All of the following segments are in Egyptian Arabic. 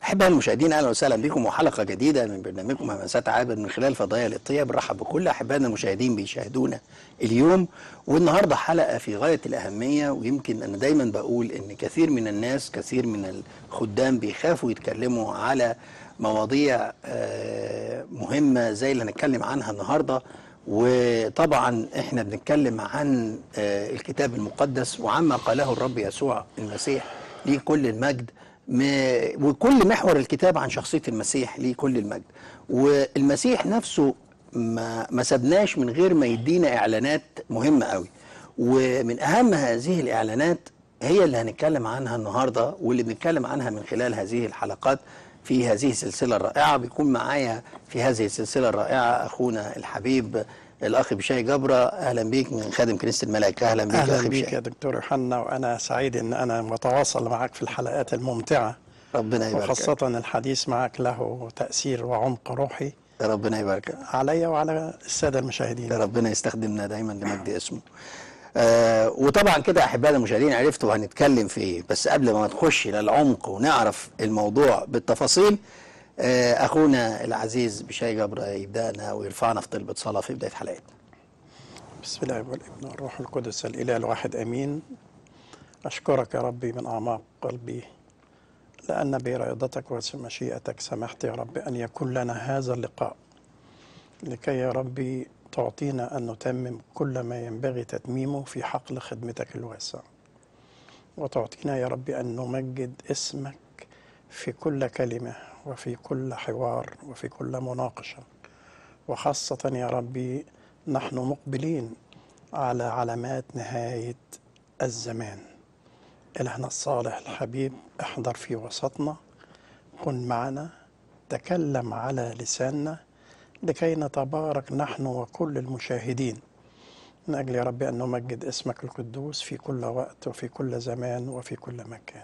أحبائي المشاهدين أهلا وسهلا بكم وحلقة جديدة من برنامجكم همسات عابد من خلال فضايا القبطية بنرحب بكل أحبائنا المشاهدين بيشاهدونا اليوم والنهاردة حلقة في غاية الأهمية ويمكن أنا دايما بقول إن كثير من الناس كثير من الخدام بيخافوا يتكلموا على مواضيع آه، مهمة زي اللي هنتكلم عنها النهاردة وطبعا احنا بنتكلم عن آه، الكتاب المقدس وعما قاله الرب يسوع المسيح ليه كل المجد م- وكل محور الكتاب عن شخصية المسيح ليه كل المجد والمسيح نفسه ما, ما سبناش من غير ما يدينا إعلانات مهمة قوي ومن أهم هذه الإعلانات هي اللي هنتكلم عنها النهاردة واللي بنتكلم عنها من خلال هذه الحلقات في هذه السلسلة الرائعة بيكون معايا في هذه السلسلة الرائعة أخونا الحبيب الأخ بشاي جبرة أهلا بيك من خادم كنيسة الملائكة أهلا بيك يا اهلا أخي بيك يا بشاي دكتور يوحنا وانا سعيد ان انا متواصل معك في الحلقات الممتعه ربنا يبارك وخاصه الحديث معك له تاثير وعمق روحي ربنا يبارك علي وعلى الساده المشاهدين ربنا يستخدمنا دايما لمجد اسمه آه وطبعا كده احبائنا المشاهدين عرفتوا هنتكلم في ايه بس قبل ما نخش للعمق ونعرف الموضوع بالتفاصيل آه اخونا العزيز بشاي جبر يبدانا ويرفعنا في طلبة صلاة في بداية حلقتنا بسم الله والابن والروح القدس الاله الواحد امين اشكرك يا ربي من اعماق قلبي لان بارادتك ومشيئتك سمحت يا رب ان يكون لنا هذا اللقاء لكي يا ربي تعطينا ان نتمم كل ما ينبغي تتميمه في حقل خدمتك الواسعه وتعطينا يا ربي ان نمجد اسمك في كل كلمه وفي كل حوار وفي كل مناقشه وخاصه يا ربي نحن مقبلين على علامات نهايه الزمان إلهنا الصالح الحبيب احضر في وسطنا كن معنا تكلم على لساننا لكي نتبارك نحن وكل المشاهدين من أجل يا رب أن نمجد اسمك القدوس في كل وقت وفي كل زمان وفي كل مكان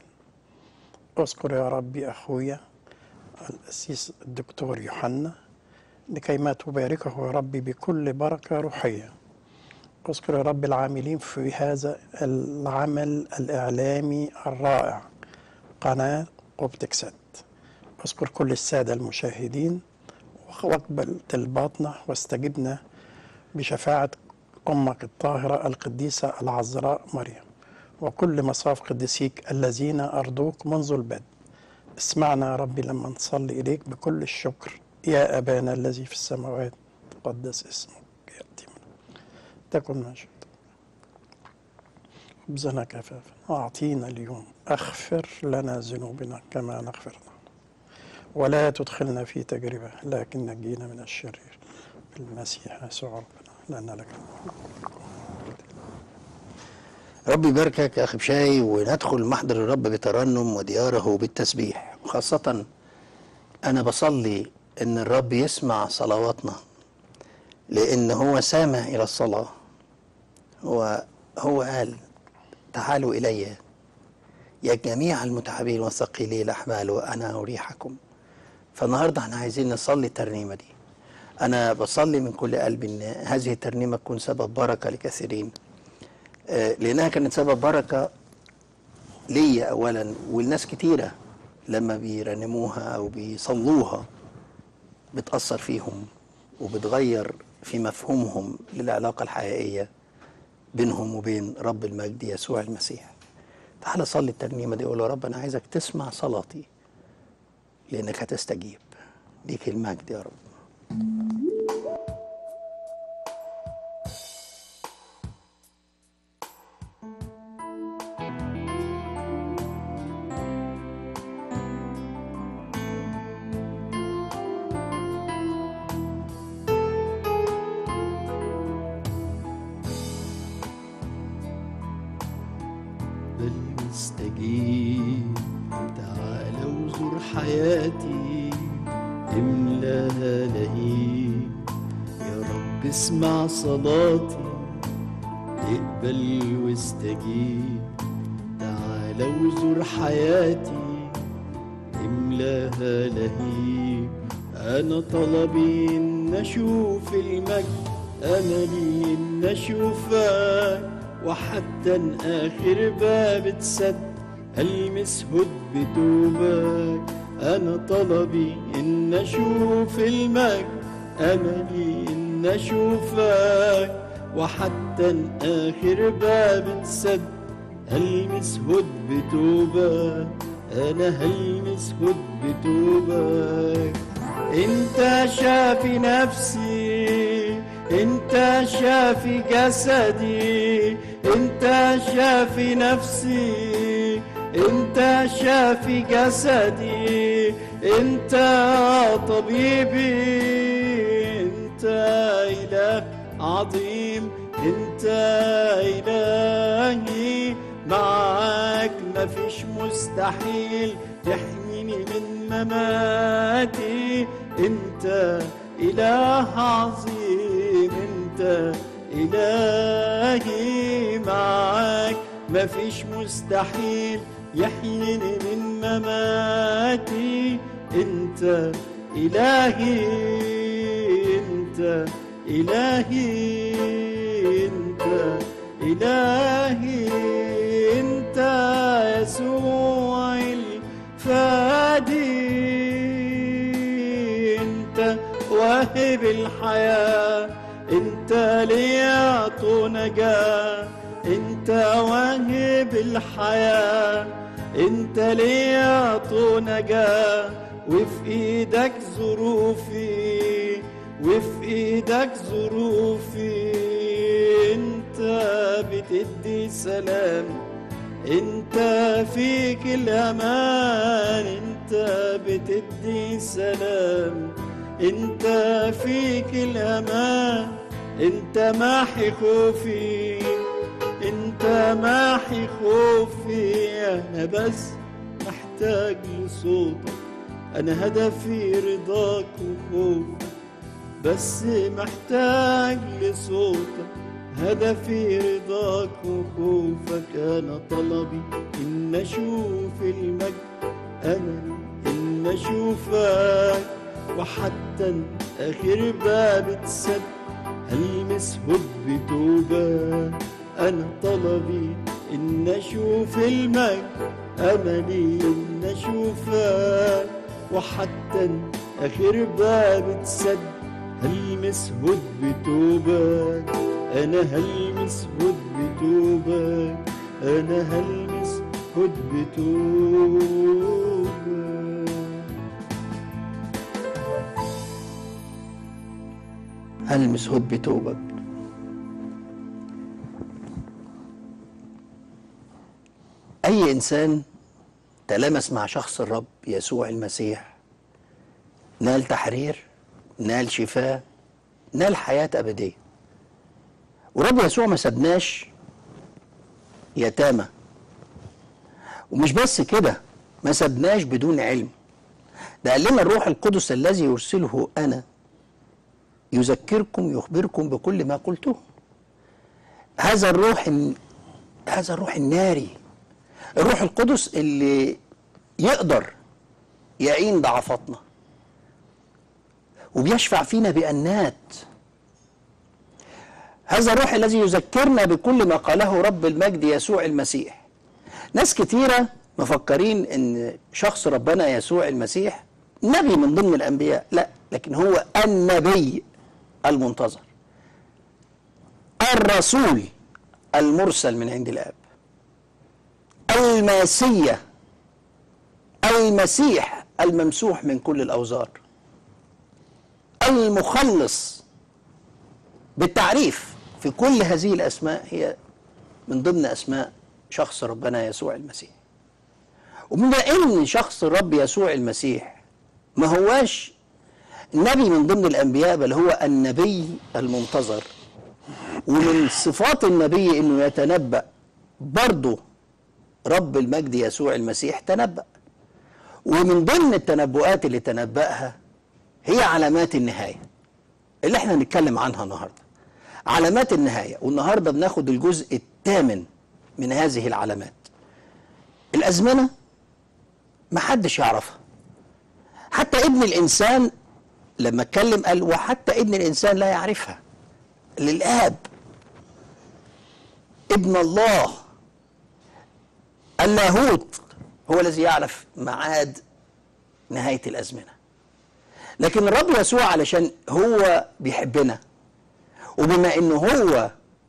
اذكر يا ربي أخويا الأسيس الدكتور يوحنا لكي ما تباركه يا ربي بكل بركة روحية اذكر يا رب العاملين في هذا العمل الإعلامي الرائع قناة أوبتيك سات اذكر كل السادة المشاهدين واقبل طلباتنا واستجبنا بشفاعة أمك الطاهرة القديسة العذراء مريم وكل مصاف قديسيك الذين أرضوك منذ البدء اسمعنا يا ربي لما نصلي إليك بكل الشكر يا أبانا الذي في السماوات تقدس اسمك يأتي منك تكن مشيئتك خبزنا كفافا أعطينا اليوم أغفر لنا ذنوبنا كما نغفر نحن ولا تدخلنا في تجربة لكن نجينا من الشرير بالمسيح يسوع ربنا لأن لك الملك ربي يباركك يا اخي بشاي وندخل محضر الرب بترنم ودياره بالتسبيح خاصة انا بصلي ان الرب يسمع صلواتنا لان هو سامع الى الصلاة هو هو قال تعالوا الي يا جميع المتعبين والثقيلين الاحمال وانا اريحكم فالنهارده احنا عايزين نصلي الترنيمة دي انا بصلي من كل قلبي ان هذه الترنيمة تكون سبب بركة لكثيرين آه، لانها كانت سبب بركه ليا اولا والناس كتيره لما بيرنموها او بيصلوها بتاثر فيهم وبتغير في مفهومهم للعلاقه الحقيقيه بينهم وبين رب المجد يسوع المسيح تعال صلي الترنيمه دي قول يا رب انا عايزك تسمع صلاتي لانك هتستجيب ليك المجد يا رب بل مستجيب تعال وزور حياتي املاها لهيب يا رب اسمع صلاتي اقبل واستجيب تعال وزور حياتي املاها لهيب انا طلبي ان اشوف المجد املي ان اشوفك وحتى ان اخر باب اتسد المس هد بتوبك أنا طلبي إن أشوف المجد أملي إن أشوفك وحتى إن آخر باب اتسد هلمس هد بتوبة أنا هلمس هد بتوبة انت شافي نفسي انت شافي جسدي انت شافي نفسي انت شافي جسدي انت طبيبي انت اله عظيم انت الهي معاك مفيش مستحيل تحميني من مماتي انت اله عظيم انت الهي معاك مفيش مستحيل يحييني من مماتي انت الهي انت الهي انت الهي انت يسوع الفادي انت واهب الحياة انت ليعطو نجاة انت واهب الحياة انت ليعطو نجاة وفي ايدك ظروفي وفي ايدك ظروفي انت بتدي سلام انت فيك الامان انت بتدي سلام انت فيك الامان انت محي خوفي انت محي خوفي انا بس محتاج لصوتك انا هدفي رضاك وخوفك بس محتاج لصوتك هدفي رضاك وخوفك انا طلبي ان اشوف المجد انا ان اشوفك وحتى إن اخر باب اتسد هلمس هب توبة انا طلبي ان اشوف المجد املي ان اشوفك وحتى إن اخر باب اتسد هلمس هد بتوبك انا هلمس هد بتوبك انا هلمس هد بتوبك هلمس هد بتوبك أي إنسان تلامس مع شخص الرب يسوع المسيح نال تحرير نال شفاء نال حياة أبدية ورب يسوع ما سابناش يتامى ومش بس كده ما سابناش بدون علم ده قال لنا الروح القدس الذي يرسله أنا يذكركم يخبركم بكل ما قلته هذا الروح الن- هذا الروح الناري الروح القدس اللي يقدر يعين ضعفاتنا وبيشفع فينا بأنات هذا الروح الذي يذكرنا بكل ما قاله رب المجد يسوع المسيح ناس كتيرة مفكرين ان شخص ربنا يسوع المسيح نبي من ضمن الانبياء لا لكن هو النبي المنتظر الرسول المرسل من عند الاب الماسية المسيح الممسوح من كل الاوزار المخلص بالتعريف في كل هذه الاسماء هي من ضمن اسماء شخص ربنا يسوع المسيح وبما ان شخص الرب يسوع المسيح ما هواش نبي من ضمن الانبياء بل هو النبي المنتظر ومن صفات النبي انه يتنبأ برضه رب المجد يسوع المسيح تنبأ ومن ضمن التنبؤات اللي تنبأها هي علامات النهاية اللي احنا هنتكلم عنها النهارده علامات النهاية والنهارده بناخد الجزء الثامن من هذه العلامات الأزمنة محدش يعرفها حتى ابن الإنسان لما اتكلم قال وحتى ابن الإنسان لا يعرفها للآب ابن الله اللاهوت هو الذي يعرف معاد نهاية الأزمنة لكن الرب يسوع علشان هو بيحبنا وبما انه هو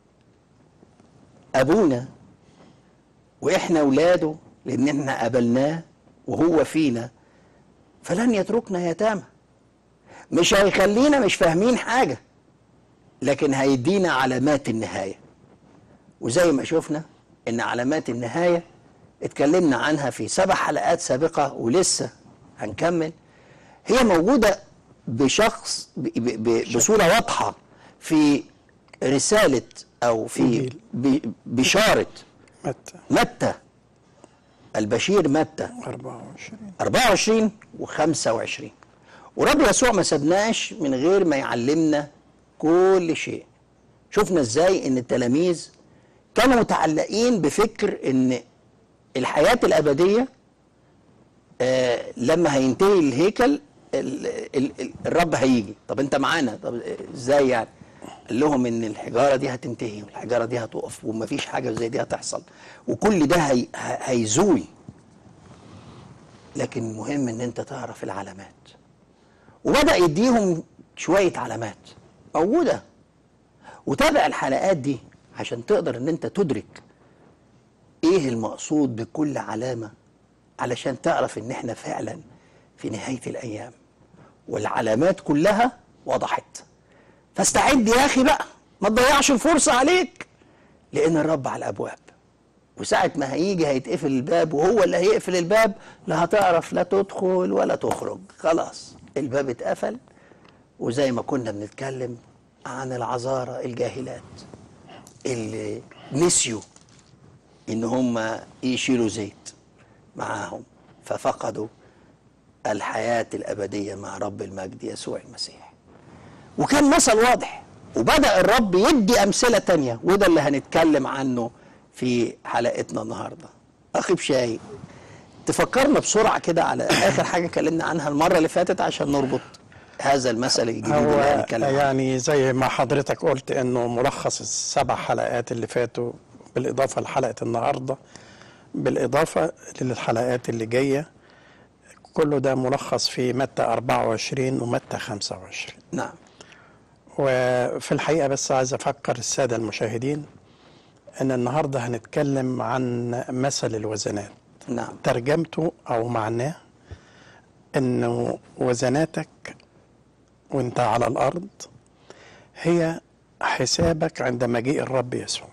ابونا واحنا اولاده لان احنا قبلناه وهو فينا فلن يتركنا يتامى مش هيخلينا مش فاهمين حاجه لكن هيدينا علامات النهايه وزي ما شفنا ان علامات النهايه اتكلمنا عنها في سبع حلقات سابقه ولسه هنكمل هي موجوده بشخص ب- ب- ب- بصوره واضحه في رساله او في إنجيل. ب- بشاره متى متى البشير متى 24 24 و25 ورب يسوع ما سابناش من غير ما يعلمنا كل شيء شفنا ازاي ان التلاميذ كانوا متعلقين بفكر ان الحياة الأبدية آه لما هينتهي الهيكل ال ال ال الرب هيجي طب انت معانا طب ازاي يعني قال لهم ان الحجاره دي هتنتهي والحجاره دي هتقف ومفيش حاجه زي دي هتحصل وكل ده هي ه- هيزول لكن المهم ان انت تعرف العلامات وبدا يديهم شويه علامات موجوده وتابع الحلقات دي عشان تقدر ان انت تدرك ايه المقصود بكل علامه علشان تعرف ان احنا فعلا في نهايه الايام والعلامات كلها وضحت فاستعد يا اخي بقى ما تضيعش الفرصه عليك لان الرب على الابواب وساعة ما هيجي هيتقفل الباب وهو اللي هيقفل الباب لا هتعرف لا تدخل ولا تخرج خلاص الباب اتقفل وزي ما كنا بنتكلم عن العذارى الجاهلات اللي نسيوا ان هم يشيلوا زيت معاهم ففقدوا الحياة الأبدية مع رب المجد يسوع المسيح وكان مثل واضح وبدأ الرب يدي أمثلة تانية وده اللي هنتكلم عنه في حلقتنا النهاردة أخي بشاي تفكرنا بسرعة كده على آخر حاجة اتكلمنا عنها المرة اللي فاتت عشان نربط هذا المثل الجديد اللي هو هنتكلم عنه يعني زي ما حضرتك قلت انه ملخص السبع حلقات اللي فاتوا بالاضافه لحلقه النهارده بالاضافه للحلقات اللي جايه كله ده ملخص في متى 24 ومتى 25 نعم وفي الحقيقه بس عايز افكر الساده المشاهدين ان النهارده هنتكلم عن مثل الوزنات نعم ترجمته او معناه انه وزناتك وانت على الارض هي حسابك عند مجيء الرب يسوع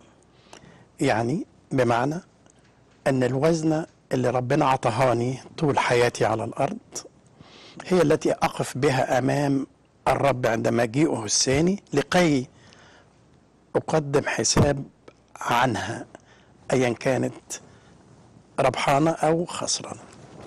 يعني بمعنى ان الوزنه اللي ربنا عطهاني طول حياتي على الارض هي التي اقف بها امام الرب عند مجيئه الثاني لكي اقدم حساب عنها ايا كانت ربحانه او خسرانه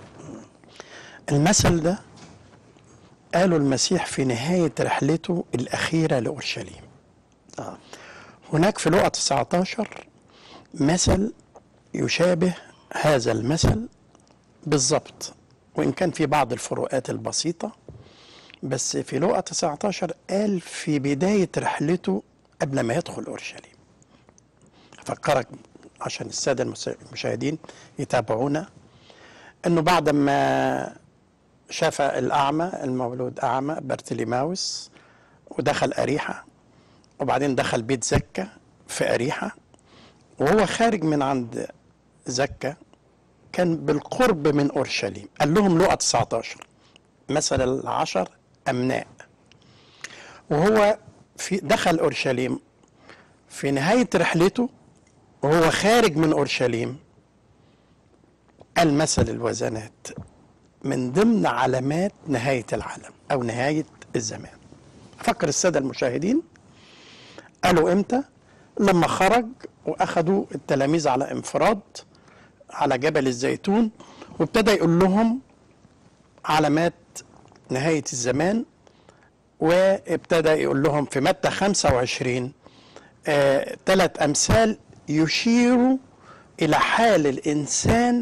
المثل ده قاله المسيح في نهايه رحلته الاخيره لاورشليم آه. هناك في لقا 19 مثل يشابه هذا المثل بالضبط وإن كان في بعض الفروقات البسيطة بس في لقا 19 قال في بداية رحلته قبل ما يدخل أورشليم أفكرك عشان السادة المس- المشاهدين يتابعونا أنه بعد ما شاف الأعمى المولود أعمى برتليماوس ودخل أريحة وبعدين دخل بيت زكا في أريحة وهو خارج من عند زكا كان بالقرب من أورشليم قال لهم لقى 19 مثل العشر أمناء وهو في دخل أورشليم في نهاية رحلته وهو خارج من أورشليم قال مثل الوزنات من ضمن علامات نهاية العالم أو نهاية الزمان فكر السادة المشاهدين قالوا امتى لما خرج واخدوا التلاميذ على انفراد على جبل الزيتون وابتدى يقول لهم علامات نهاية الزمان وابتدى يقول لهم في متى 25 آه، ثلاث أمثال يشيروا إلى حال الإنسان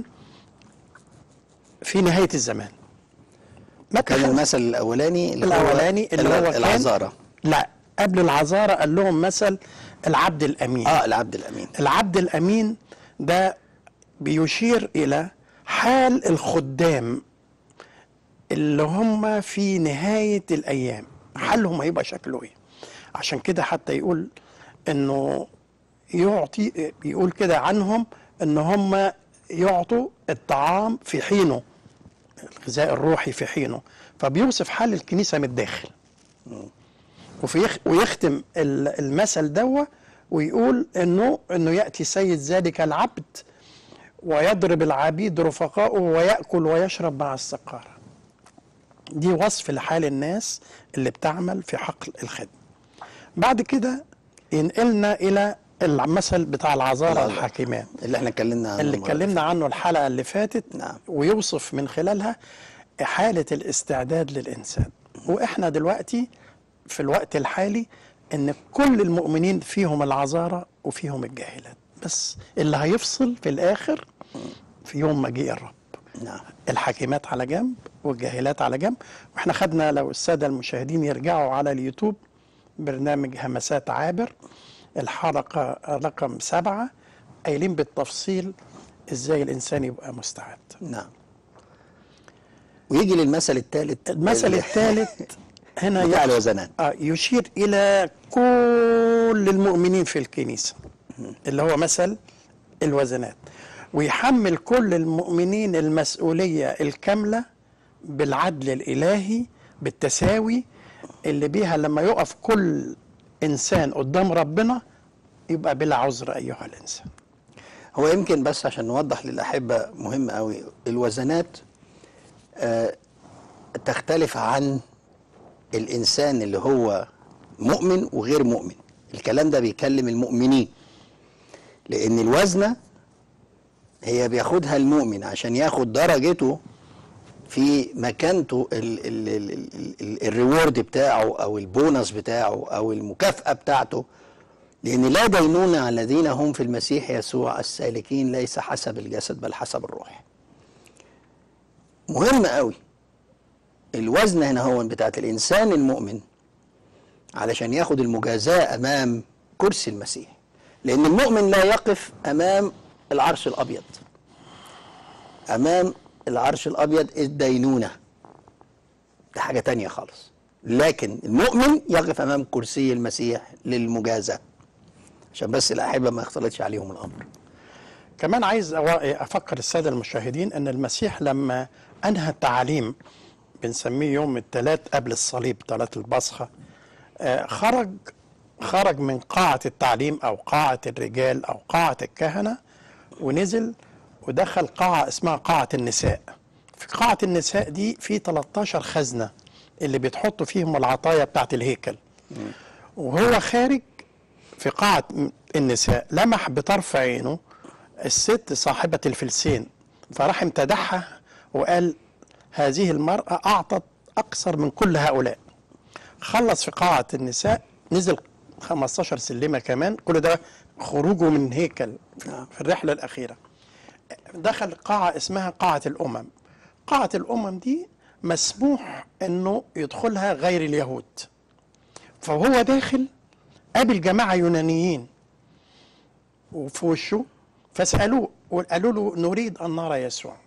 في نهاية الزمان متى كان خمسة- المثل الأولاني اللي هو الأولاني اللي هو كان العذارى لا قبل العذارى قال لهم مثل العبد الأمين اه العبد الأمين العبد الأمين ده بيشير إلى حال الخدام اللي هم في نهاية الأيام حالهم هيبقى شكله إيه عشان كده حتى يقول إنه يعطي يقول كده عنهم إن هم يعطوا الطعام في حينه الغذاء الروحي في حينه فبيوصف حال الكنيسة من الداخل وفي يخ ويختم ال- المثل دوا ويقول انه انه ياتي سيد ذلك العبد ويضرب العبيد رفقاؤه وياكل ويشرب مع السقاره دي وصف لحال الناس اللي بتعمل في حقل الخدمه بعد كده ينقلنا الى المثل بتاع العذارى العذارى. الحاكمات اللي احنا اتكلمنا عنه اللي المرة اتكلمنا عنه الحلقه اللي فاتت نعم. ويوصف من خلالها حاله الاستعداد للانسان واحنا دلوقتي في الوقت الحالي ان كل المؤمنين فيهم العذارى وفيهم الجاهلات بس اللي هيفصل في الاخر في يوم مجيء الرب نعم الحاكمات على جنب والجاهلات على جنب واحنا خدنا لو الساده المشاهدين يرجعوا على اليوتيوب برنامج همسات عابر الحلقه رقم سبعه قايلين بالتفصيل ازاي الانسان يبقى مستعد نعم ويجي للمثل الثالث المثل الثالث هنا بتاع يح- الوزنات آه، يشير الى كل المؤمنين في الكنيسه اللي هو مثل الوزنات ويحمل كل المؤمنين المسؤوليه الكامله بالعدل الالهي بالتساوي اللي بيها لما يقف كل انسان قدام ربنا يبقى بلا عذر ايها الانسان هو يمكن بس عشان نوضح للأحبة مهم قوي الوزنات آه تختلف عن الإنسان اللي هو مؤمن وغير مؤمن الكلام ده بيكلم المؤمنين لأن الوزنة هي بياخدها المؤمن عشان ياخد درجته في مكانته ال- ال- ال- ال- ال- الريورد بتاعه أو البونص بتاعه أو المكافأة بتاعته لأن لا دينون على الذين هم في المسيح يسوع السالكين ليس حسب الجسد بل حسب الروح مهم قوي الوزن هنا هو بتاعت الإنسان المؤمن علشان ياخد المجازاة أمام كرسي المسيح لأن المؤمن لا يقف أمام العرش الأبيض أمام العرش الأبيض الدينونة ده حاجة تانية خالص لكن المؤمن يقف أمام كرسي المسيح للمجازاة عشان بس الأحبة ما يختلطش عليهم الأمر كمان عايز أوا- افكر الساده المشاهدين ان المسيح لما انهى التعاليم بنسميه يوم الثلاث قبل الصليب ثلاث البصخه آه، خرج خرج من قاعه التعليم او قاعه الرجال او قاعه الكهنه ونزل ودخل قاعه اسمها قاعه النساء في قاعه النساء دي في 13 خزنه اللي بتحطوا فيهم العطايا بتاعت الهيكل وهو خارج في قاعة النساء لمح بطرف عينه الست صاحبة الفلسين فراح امتدحها وقال هذه المرأة أعطت أكثر من كل هؤلاء خلص في قاعة النساء نزل 15 سلمة كمان كل ده خروجه من هيكل في الرحلة الأخيرة دخل قاعة اسمها قاعة الأمم قاعة الأمم دي مسموح أنه يدخلها غير اليهود فهو داخل قابل جماعة يونانيين وفي وشه فسألوه وقالوا له نريد أن نرى يسوع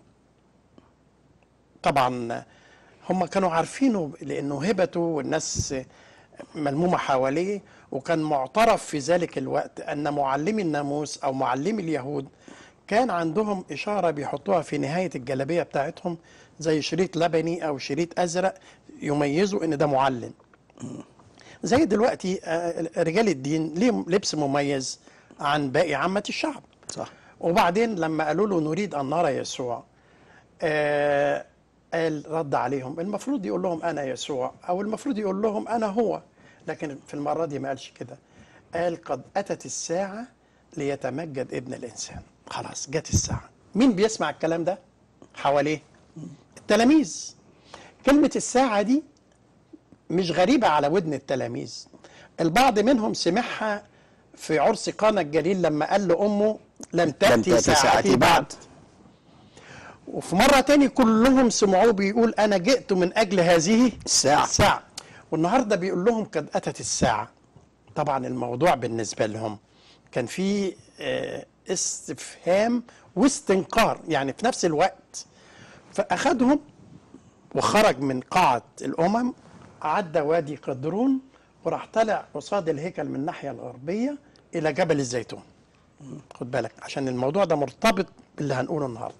طبعا هم كانوا عارفينه لأنه هبته والناس ملمومة حواليه وكان معترف في ذلك الوقت أن معلمي الناموس أو معلمي اليهود كان عندهم إشارة بيحطوها في نهاية الجلابية بتاعتهم زي شريط لبني أو شريط أزرق يميزوا إن ده معلم زي دلوقتي آه، رجال الدين ليهم لبس مميز عن باقي عامة الشعب صح وبعدين لما قالوا له نريد أن نرى يسوع آه قال رد عليهم المفروض يقول لهم أنا يسوع أو المفروض يقول لهم أنا هو لكن في المرة دي ما قالش كده قال قد أتت الساعة ليتمجد ابن الإنسان خلاص جت الساعة مين بيسمع الكلام ده حواليه التلاميذ كلمة الساعة دي مش غريبة على ودن التلاميذ البعض منهم سمعها في عرس قانا الجليل لما قال لأمه لم تأتي, ساعتي بعد وفي مرة تاني كلهم سمعوه بيقول أنا جئت من أجل هذه الساعة. الساعة والنهاردة بيقول لهم قد أتت الساعة طبعا الموضوع بالنسبة لهم كان فيه آه، استفهام واستنكار يعني في نفس الوقت فأخذهم وخرج من قاعة الأمم عدى وادي قدرون وراح طلع قصاد الهيكل من الناحية الغربية إلى جبل الزيتون خد بالك عشان الموضوع ده مرتبط باللي هنقوله النهارده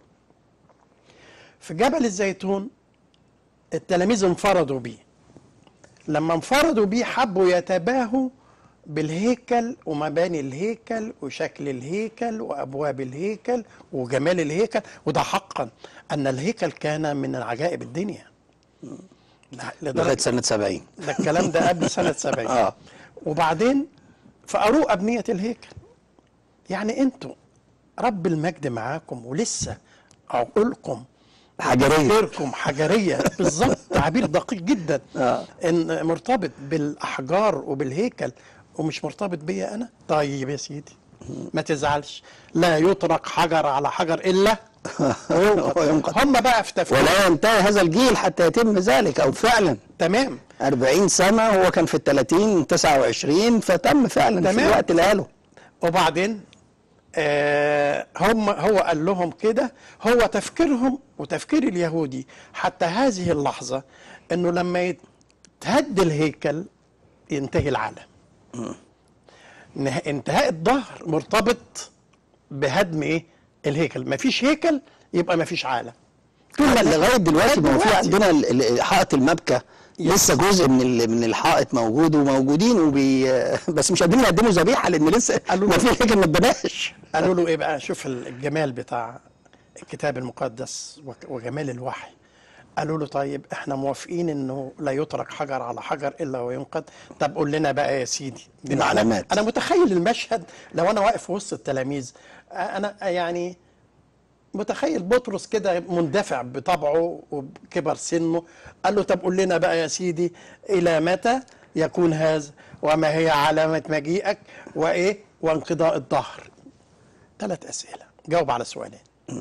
في جبل الزيتون التلاميذ انفردوا بيه لما انفردوا بيه حبوا يتباهوا بالهيكل ومباني الهيكل وشكل الهيكل وابواب الهيكل وجمال الهيكل وده حقا ان الهيكل كان من عجائب الدنيا لغايه سنه 70 ده الكلام ده قبل سنه 70 آه. وبعدين فاروق ابنيه الهيكل يعني انتوا رب المجد معاكم ولسه عقولكم حجريه تفكيركم حجريه بالظبط تعبير دقيق جدا آه. ان مرتبط بالاحجار وبالهيكل ومش مرتبط بيا انا طيب يا سيدي ما تزعلش لا يطرق حجر على حجر الا وينقض. وينقض. هم بقى في تفكير ولا ينتهي هذا الجيل حتى يتم ذلك او فعلا تمام 40 سنه هو كان في ال 30 29 فتم فعلا في تمام. الوقت اللي قاله وبعدين آه هم هو قال لهم كده هو تفكيرهم وتفكير اليهودي حتى هذه اللحظة انه لما يتهد الهيكل ينتهي العالم نه- انتهاء الظهر مرتبط بهدم ايه الهيكل مفيش هيكل يبقى مفيش عالم طول ما لغايه دلوقتي ما هو في دلوقتي. عندنا ال- ال- حائط المبكى لسه جزء من ال- من الحائط موجود وموجودين وبي بس مش قادرين يقدموا ذبيحه لان لسه قالوا ما له- في هيكل ما اتبناش قالوا له ايه بقى شوف الجمال بتاع الكتاب المقدس وك- وجمال الوحي قالوا له طيب احنا موافقين انه لا يترك حجر على حجر الا وينقض طب قول لنا بقى يا سيدي بمعنى- العلامات. انا متخيل المشهد لو انا واقف وسط التلاميذ انا يعني متخيل بطرس كده مندفع بطبعه وكبر سنه قال له طب قول لنا بقى يا سيدي الى متى يكون هذا وما هي علامه مجيئك وايه وانقضاء الظهر ثلاث اسئله جاوب على سؤالين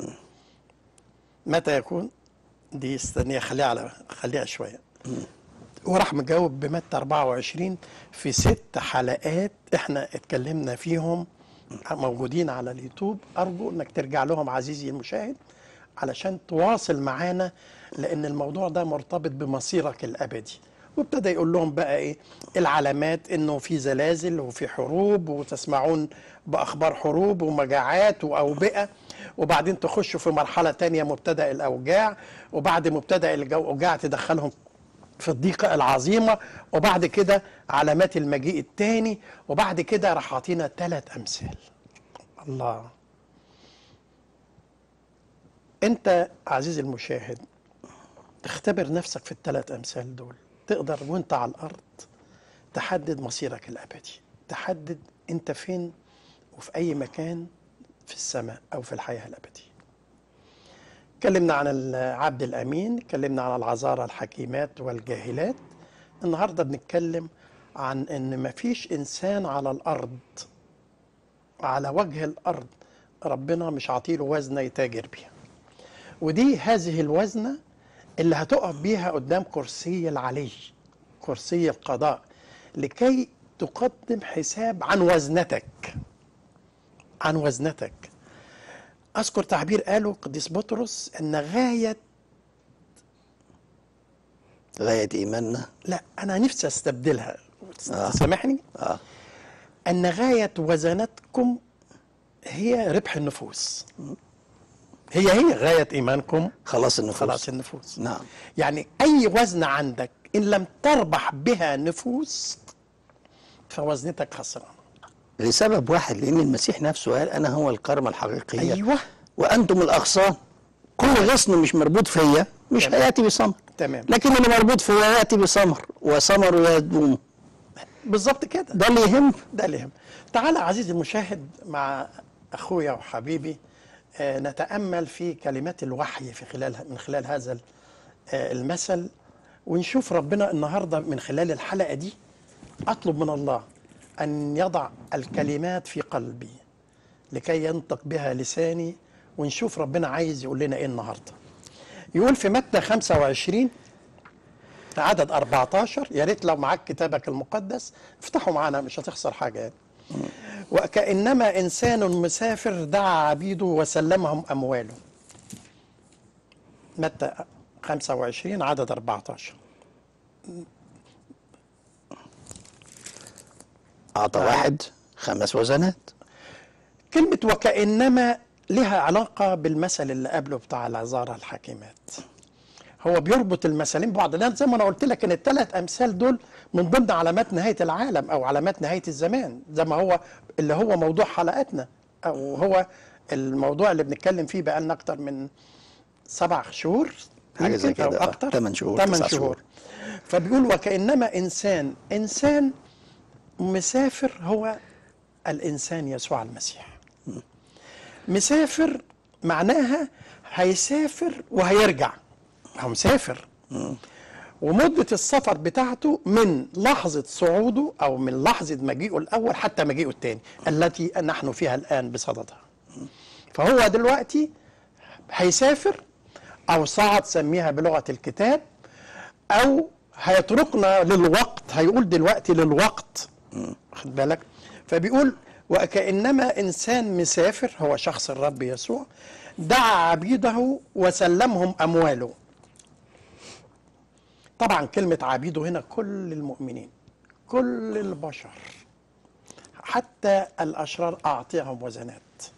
متى يكون دي استنيه خليها على خليها شويه وراح مجاوب بمتى 24 في ست حلقات احنا اتكلمنا فيهم موجودين على اليوتيوب ارجو انك ترجع لهم عزيزي المشاهد علشان تواصل معانا لان الموضوع ده مرتبط بمصيرك الابدي وابتدى يقول لهم بقى ايه العلامات انه في زلازل وفي حروب وتسمعون باخبار حروب ومجاعات واوبئه وبعدين تخشوا في مرحله تانية مبتدا الاوجاع وبعد مبتدا الاوجاع تدخلهم في الضيقة العظيمة وبعد كده علامات المجيء الثاني وبعد كده راح عطينا ثلاث أمثال الله أنت عزيزي المشاهد تختبر نفسك في الثلاث أمثال دول تقدر وانت على الأرض تحدد مصيرك الأبدي تحدد أنت فين وفي أي مكان في السماء أو في الحياة الأبدية اتكلمنا عن العبد الامين اتكلمنا عن العذارى الحكيمات والجاهلات النهارده بنتكلم عن ان مفيش انسان على الارض على وجه الارض ربنا مش عاطيله وزنه يتاجر بيها ودي هذه الوزنه اللي هتقف بيها قدام كرسي العلي كرسي القضاء لكي تقدم حساب عن وزنتك عن وزنتك اذكر تعبير قاله قديس بطرس ان غايه غايه ايماننا لا انا نفسي استبدلها آه. تسامحني اه ان غايه وزنتكم هي ربح النفوس هي هي غايه ايمانكم خلاص النفوس خلاص النفوس نعم يعني اي وزن عندك ان لم تربح بها نفوس فوزنتك خسرانه لسبب واحد لان المسيح نفسه قال انا هو الكرمه الحقيقيه ايوه وانتم الاغصان كل غصن مش مربوط فيا مش تمام. هياتي بثمر تمام لكن اللي مربوط فيا ياتي بثمر وثمره يدوم بالظبط كده ده اللي يهم ده اللي يهم تعال عزيزي المشاهد مع اخويا وحبيبي آه، نتامل في كلمات الوحي في خلال من خلال هذا ال- آه، المثل ونشوف ربنا النهارده من خلال الحلقه دي اطلب من الله ان يضع الكلمات في قلبي لكي ينطق بها لساني ونشوف ربنا عايز يقول لنا ايه النهارده يقول في متى 25 عدد 14 يا ريت لو معاك كتابك المقدس افتحوا معانا مش هتخسر حاجه يعني وكانما انسان مسافر دعا عبيده وسلمهم امواله متى 25 عدد 14 اعطى واحد خمس وزنات كلمة وكأنما لها علاقة بالمثل اللي قبله بتاع العذارى الحكيمات هو بيربط المثلين ببعض لان زي ما انا قلت لك ان الثلاث امثال دول من ضمن علامات نهايه العالم او علامات نهايه الزمان زي ما هو اللي هو موضوع حلقتنا او هو الموضوع اللي بنتكلم فيه بقالنا اكتر من سبع شهور حاجة زي يمكن أو كده، آه. اكتر تمن شهور، ثمان تسع شهور شهور. فبيقول وكانما انسان انسان مسافر هو الانسان يسوع المسيح مسافر معناها هيسافر وهيرجع هو مسافر ومدة السفر بتاعته من لحظة صعوده أو من لحظة مجيئه الأول حتى مجيئه الثاني التي نحن فيها الآن بصددها فهو دلوقتي هيسافر أو صعد سميها بلغة الكتاب أو هيتركنا للوقت هيقول دلوقتي للوقت خد بالك فبيقول وكأنما إنسان مسافر هو شخص الرب يسوع دعا عبيده وسلمهم أمواله طبعا كلمة عبيده هنا كل المؤمنين كل البشر حتى الأشرار أعطيهم وزنات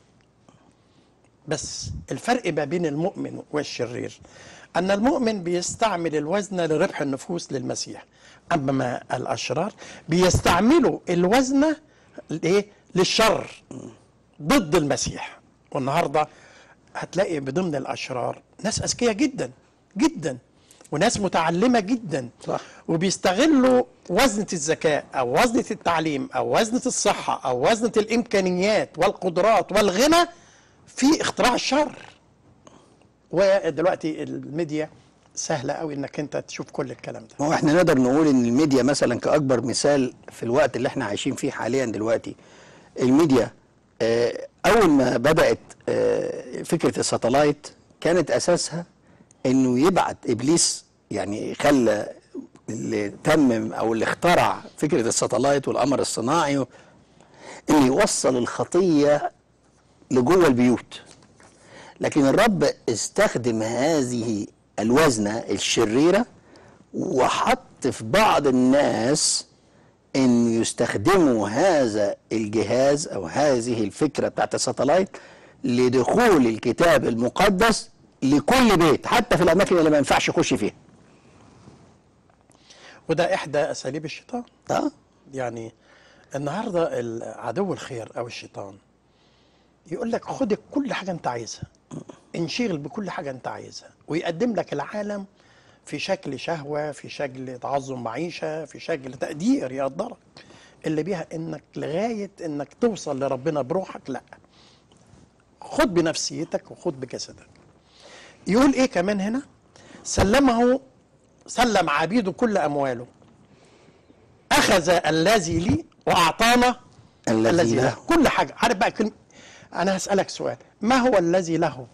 بس الفرق ما بين المؤمن والشرير أن المؤمن بيستعمل الوزن لربح النفوس للمسيح أما الأشرار بيستعملوا الوزن لإيه؟ للشر ضد المسيح والنهارده هتلاقي بضمن الاشرار ناس اذكياء جدا جدا وناس متعلمه جدا صح. وبيستغلوا وزنه الذكاء او وزنه التعليم او وزنه الصحه او وزنه الامكانيات والقدرات والغنى في اختراع الشر ودلوقتي الميديا سهله قوي انك انت تشوف كل الكلام ده ما هو احنا نقدر نقول ان الميديا مثلا كاكبر مثال في الوقت اللي احنا عايشين فيه حاليا دلوقتي الميديا آه، اول ما بدات آه، فكره الساتلايت كانت اساسها انه يبعت ابليس يعني خلى اللي تمم او اللي اخترع فكره الساتلايت والقمر الصناعي انه يوصل الخطيه لجوه البيوت لكن الرب استخدم هذه الوزنه الشريره وحط في بعض الناس ان يستخدموا هذا الجهاز او هذه الفكره بتاعت الساتلايت لدخول الكتاب المقدس لكل بيت حتى في الاماكن اللي ما ينفعش يخش فيها وده احدى اساليب الشيطان اه يعني النهارده عدو الخير او الشيطان يقول لك خد كل حاجه انت عايزها انشغل بكل حاجه انت عايزها ويقدم لك العالم في شكل شهوه في شكل تعظم معيشه في شكل تقدير يقدرك اللي بيها انك لغايه انك توصل لربنا بروحك لا خد بنفسيتك وخد بجسدك يقول ايه كمان هنا سلمه سلم عبيده كل امواله اخذ الذي لي واعطانا الذي له. كل حاجه عارف بقى كلمه انا هسالك سؤال ما هو الذي له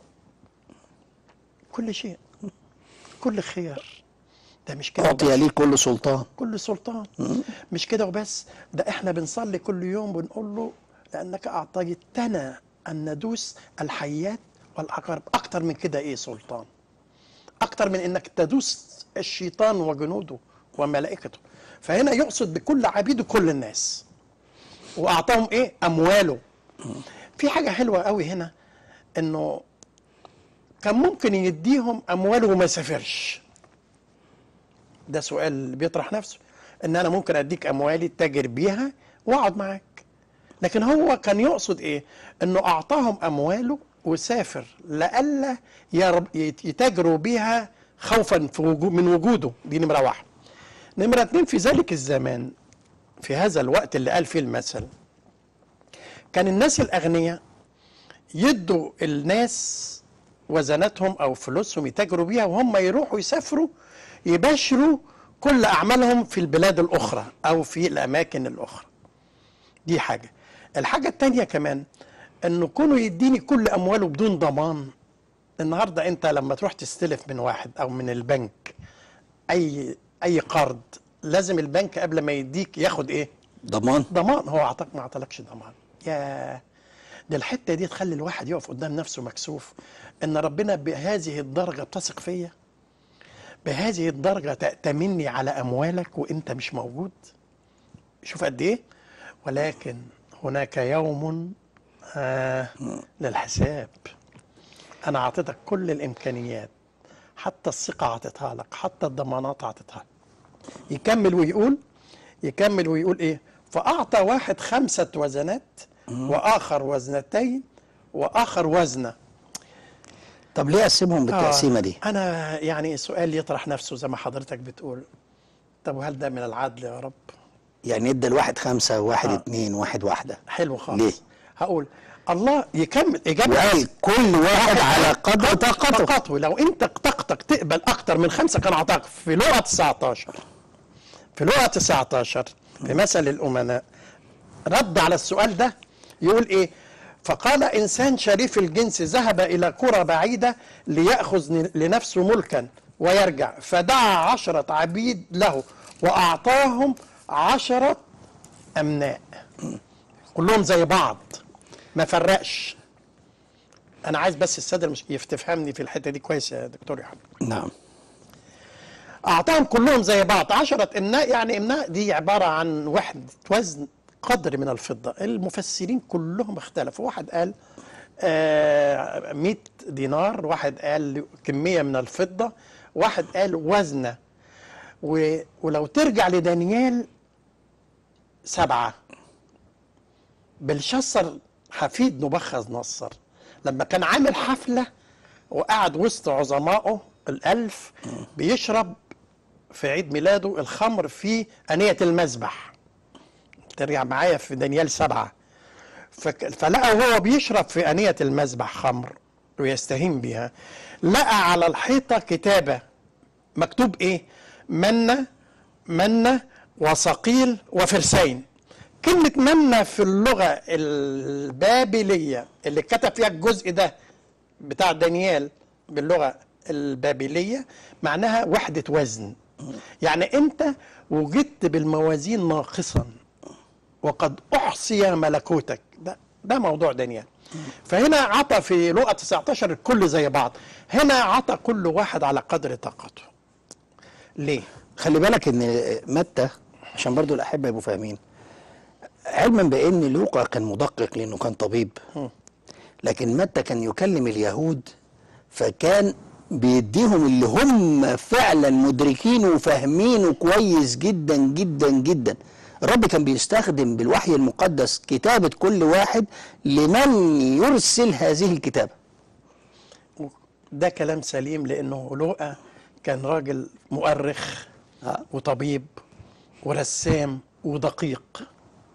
كل شيء كل خير ده مش كده اعطي وبس. لي كل سلطان كل سلطان مش كده وبس ده احنا بنصلي كل يوم بنقول له لانك اعطيتنا ان ندوس الحيات والعقارب اكتر من كده ايه سلطان اكتر من انك تدوس الشيطان وجنوده وملائكته فهنا يقصد بكل عبيده كل الناس واعطاهم ايه امواله في حاجه حلوه قوي هنا انه كان ممكن يديهم امواله وما يسافرش ده سؤال بيطرح نفسه ان انا ممكن اديك اموالي تتاجر بيها واقعد معاك لكن هو كان يقصد ايه انه اعطاهم امواله وسافر لئلا يرب- يت- يتاجروا بيها خوفا في وجو- من وجوده دي نمره واحد نمره اتنين في ذلك الزمان في هذا الوقت اللي قال فيه المثل كان الناس الاغنياء يدوا الناس وزناتهم او فلوسهم يتاجروا بيها وهم يروحوا يسافروا يباشروا كل اعمالهم في البلاد الاخرى او في الاماكن الاخرى دي حاجه الحاجه التانية كمان انه كونه يديني كل امواله بدون ضمان النهارده انت لما تروح تستلف من واحد او من البنك اي اي قرض لازم البنك قبل ما يديك ياخد ايه ضمان ضمان هو اعطاك ما اعطالكش ضمان يا ده الحته دي تخلي الواحد يقف قدام نفسه مكسوف ان ربنا بهذه الدرجه بتثق فيا بهذه الدرجة تأتمني على أموالك وأنت مش موجود شوف قد إيه ولكن هناك يوم آه للحساب أنا أعطيتك كل الإمكانيات حتى الثقة أعطيتها لك حتى الضمانات أعطيتها لك يكمل ويقول يكمل ويقول إيه فأعطى واحد خمسة وزنات وآخر وزنتين وآخر وزنة طب ليه اقسمهم بالتقسيمه دي آه أنا يعني سؤال يطرح نفسه زي ما حضرتك بتقول طب وهل ده من العدل يا رب؟ يعني ادى الواحد خمسة وواحد آه. اتنين واحد واحدة حلو خالص ليه؟ هقول الله يكمل إجابة وقال كل واحد على قدر طاقته طاقته لو أنت طاقتك تقبل أكتر من خمسة كان أعطاك في لغة 19 في لغة 19 في مثل الأمناء رد على السؤال ده يقول إيه فقال إنسان شريف الجنس ذهب إلى قرى بعيدة ليأخذ ن- لنفسه ملكا ويرجع فدعا عشرة عبيد له وأعطاهم عشرة أمناء كلهم زي بعض ما فرقش أنا عايز بس السادة المش... يفتفهمني في الحتة دي كويس يا دكتور يا حبيبي نعم أعطاهم كلهم زي بعض عشرة إمناء يعني إمناء دي عبارة عن وحدة وزن قدر من الفضة المفسرين كلهم اختلفوا واحد قال آه 100 دينار واحد قال كمية من الفضة واحد قال وزنة و... ولو ترجع لدانيال سبعة بلشسر حفيد نبخذ نصر لما كان عامل حفلة وقعد وسط عظمائه الألف بيشرب في عيد ميلاده الخمر في أنية المذبح ترجع معايا في دانيال سبعة فك- فلقى وهو بيشرب في أنية المذبح خمر ويستهين بها لقى على الحيطة كتابة مكتوب إيه منة منة وصقيل وفرسين كلمة منة في اللغة البابلية اللي كتب فيها الجزء ده بتاع دانيال باللغة البابلية معناها وحدة وزن يعني أنت وجدت بالموازين ناقصا وقد أحصي ملكوتك ده ده موضوع دانيال فهنا عطى في لقى 19 الكل زي بعض هنا عطى كل واحد على قدر طاقته ليه؟ خلي بالك ان متى عشان برضو الاحبه يبقوا فاهمين علما بان لوقا كان مدقق لانه كان طبيب لكن متى كان يكلم اليهود فكان بيديهم اللي هم فعلا مدركينه وفاهمينه كويس جدا جدا جدا الرب كان بيستخدم بالوحي المقدس كتابة كل واحد لمن يرسل هذه الكتابة ده كلام سليم لانه لوقا كان راجل مؤرخ آه. وطبيب ورسام ودقيق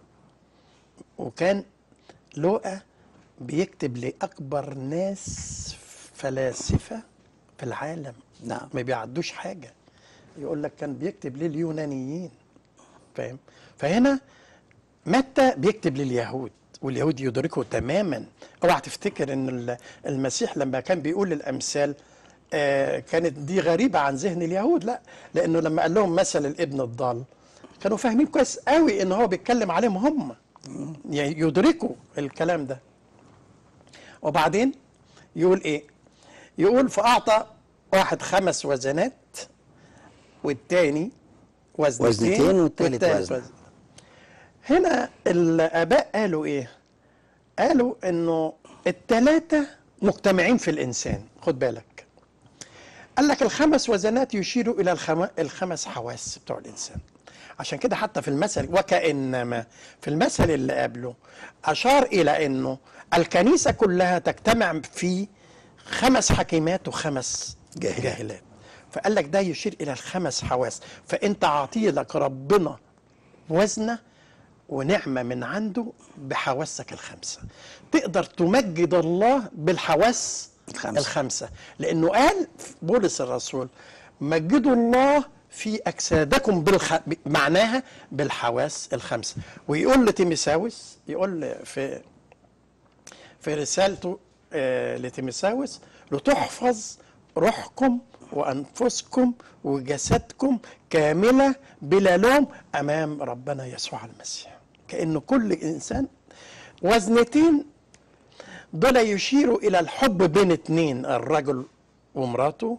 وكان لوقا بيكتب لاكبر ناس فلاسفه في العالم نعم. ما بيعدوش حاجه يقول لك كان بيكتب لليونانيين فاهم فهنا متى بيكتب لليهود واليهود يدركوا تماما اوعى تفتكر ان ال- المسيح لما كان بيقول الامثال آه كانت دي غريبه عن ذهن اليهود لا لانه لما قال لهم مثل الابن الضال كانوا فاهمين كويس قوي ان هو بيتكلم عليهم هم يعني يدركوا الكلام ده وبعدين يقول ايه يقول فاعطى واحد خمس وزنات والتاني وزنتين, وزنتين والتالت وزن. هنا الاباء قالوا ايه قالوا انه التلاتة مجتمعين في الانسان خد بالك قال لك الخمس وزنات يشيروا الى الخم... الخمس حواس بتوع الانسان عشان كده حتى في المثل وكانما في المثل اللي قبله اشار الى انه الكنيسه كلها تجتمع في خمس حكيمات وخمس جاهلات. جاهلات فقال لك ده يشير الى الخمس حواس فانت عطيه لك ربنا وزنه ونعمه من عنده بحواسك الخمسه تقدر تمجد الله بالحواس الخمسة. الخمسه لانه قال بولس الرسول مجدوا الله في اجسادكم بالخ... ب- معناها بالحواس الخمسه ويقول لتيمساوس يقول في في رسالته آه، لتيمساوس لتحفظ روحكم وانفسكم وجسدكم كامله بلا لوم امام ربنا يسوع المسيح كانه كل انسان وزنتين دول يشيروا الى الحب بين اتنين الرجل ومراته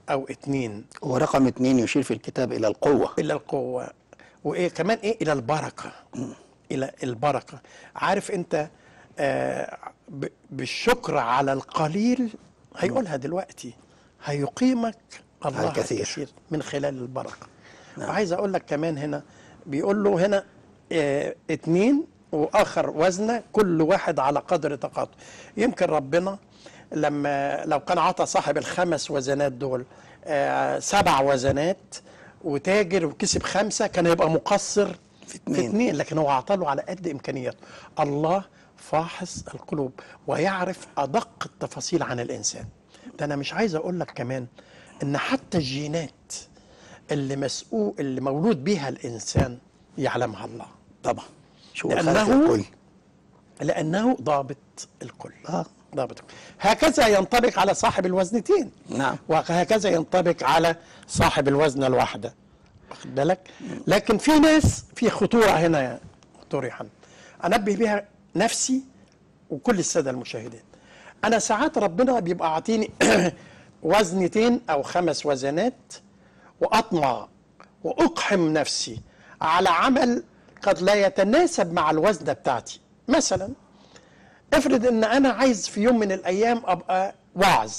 او اتنين ورقم اتنين يشير في الكتاب الى القوه الى القوه وايه كمان ايه الى البركه الى البركه عارف انت آه ب- بالشكر على القليل هيقولها دلوقتي هيقيمك الله على الكثير. الكثير من خلال البركه وعايز اقول لك كمان هنا بيقول له هنا آه اتنين واخر وزنه كل واحد على قدر طاقته يمكن ربنا لما لو كان عطى صاحب الخمس وزنات دول آه سبع وزنات وتاجر وكسب خمسه كان يبقى مقصر في في اتنين. اتنين لكن هو عطاله على قد امكانياته الله فاحص القلوب ويعرف ادق التفاصيل عن الانسان ده انا مش عايز اقول لك كمان ان حتى الجينات اللي مسؤول اللي مولود بيها الانسان يعلمها الله طبعا شو لأنه- الخلق الكل لانه ضابط الكل آه. ضابط الكل. هكذا ينطبق على صاحب الوزنتين نعم وهكذا ينطبق على صاحب الوزنه الواحده واخد بالك لكن في ناس في خطوره هنا يا دكتور يوحنا انبه بها نفسي وكل الساده المشاهدين انا ساعات ربنا بيبقى عاطيني وزنتين او خمس وزنات واطمع واقحم نفسي على عمل قد لا يتناسب مع الوزنه بتاعتي مثلا افرض ان انا عايز في يوم من الايام ابقى واعظ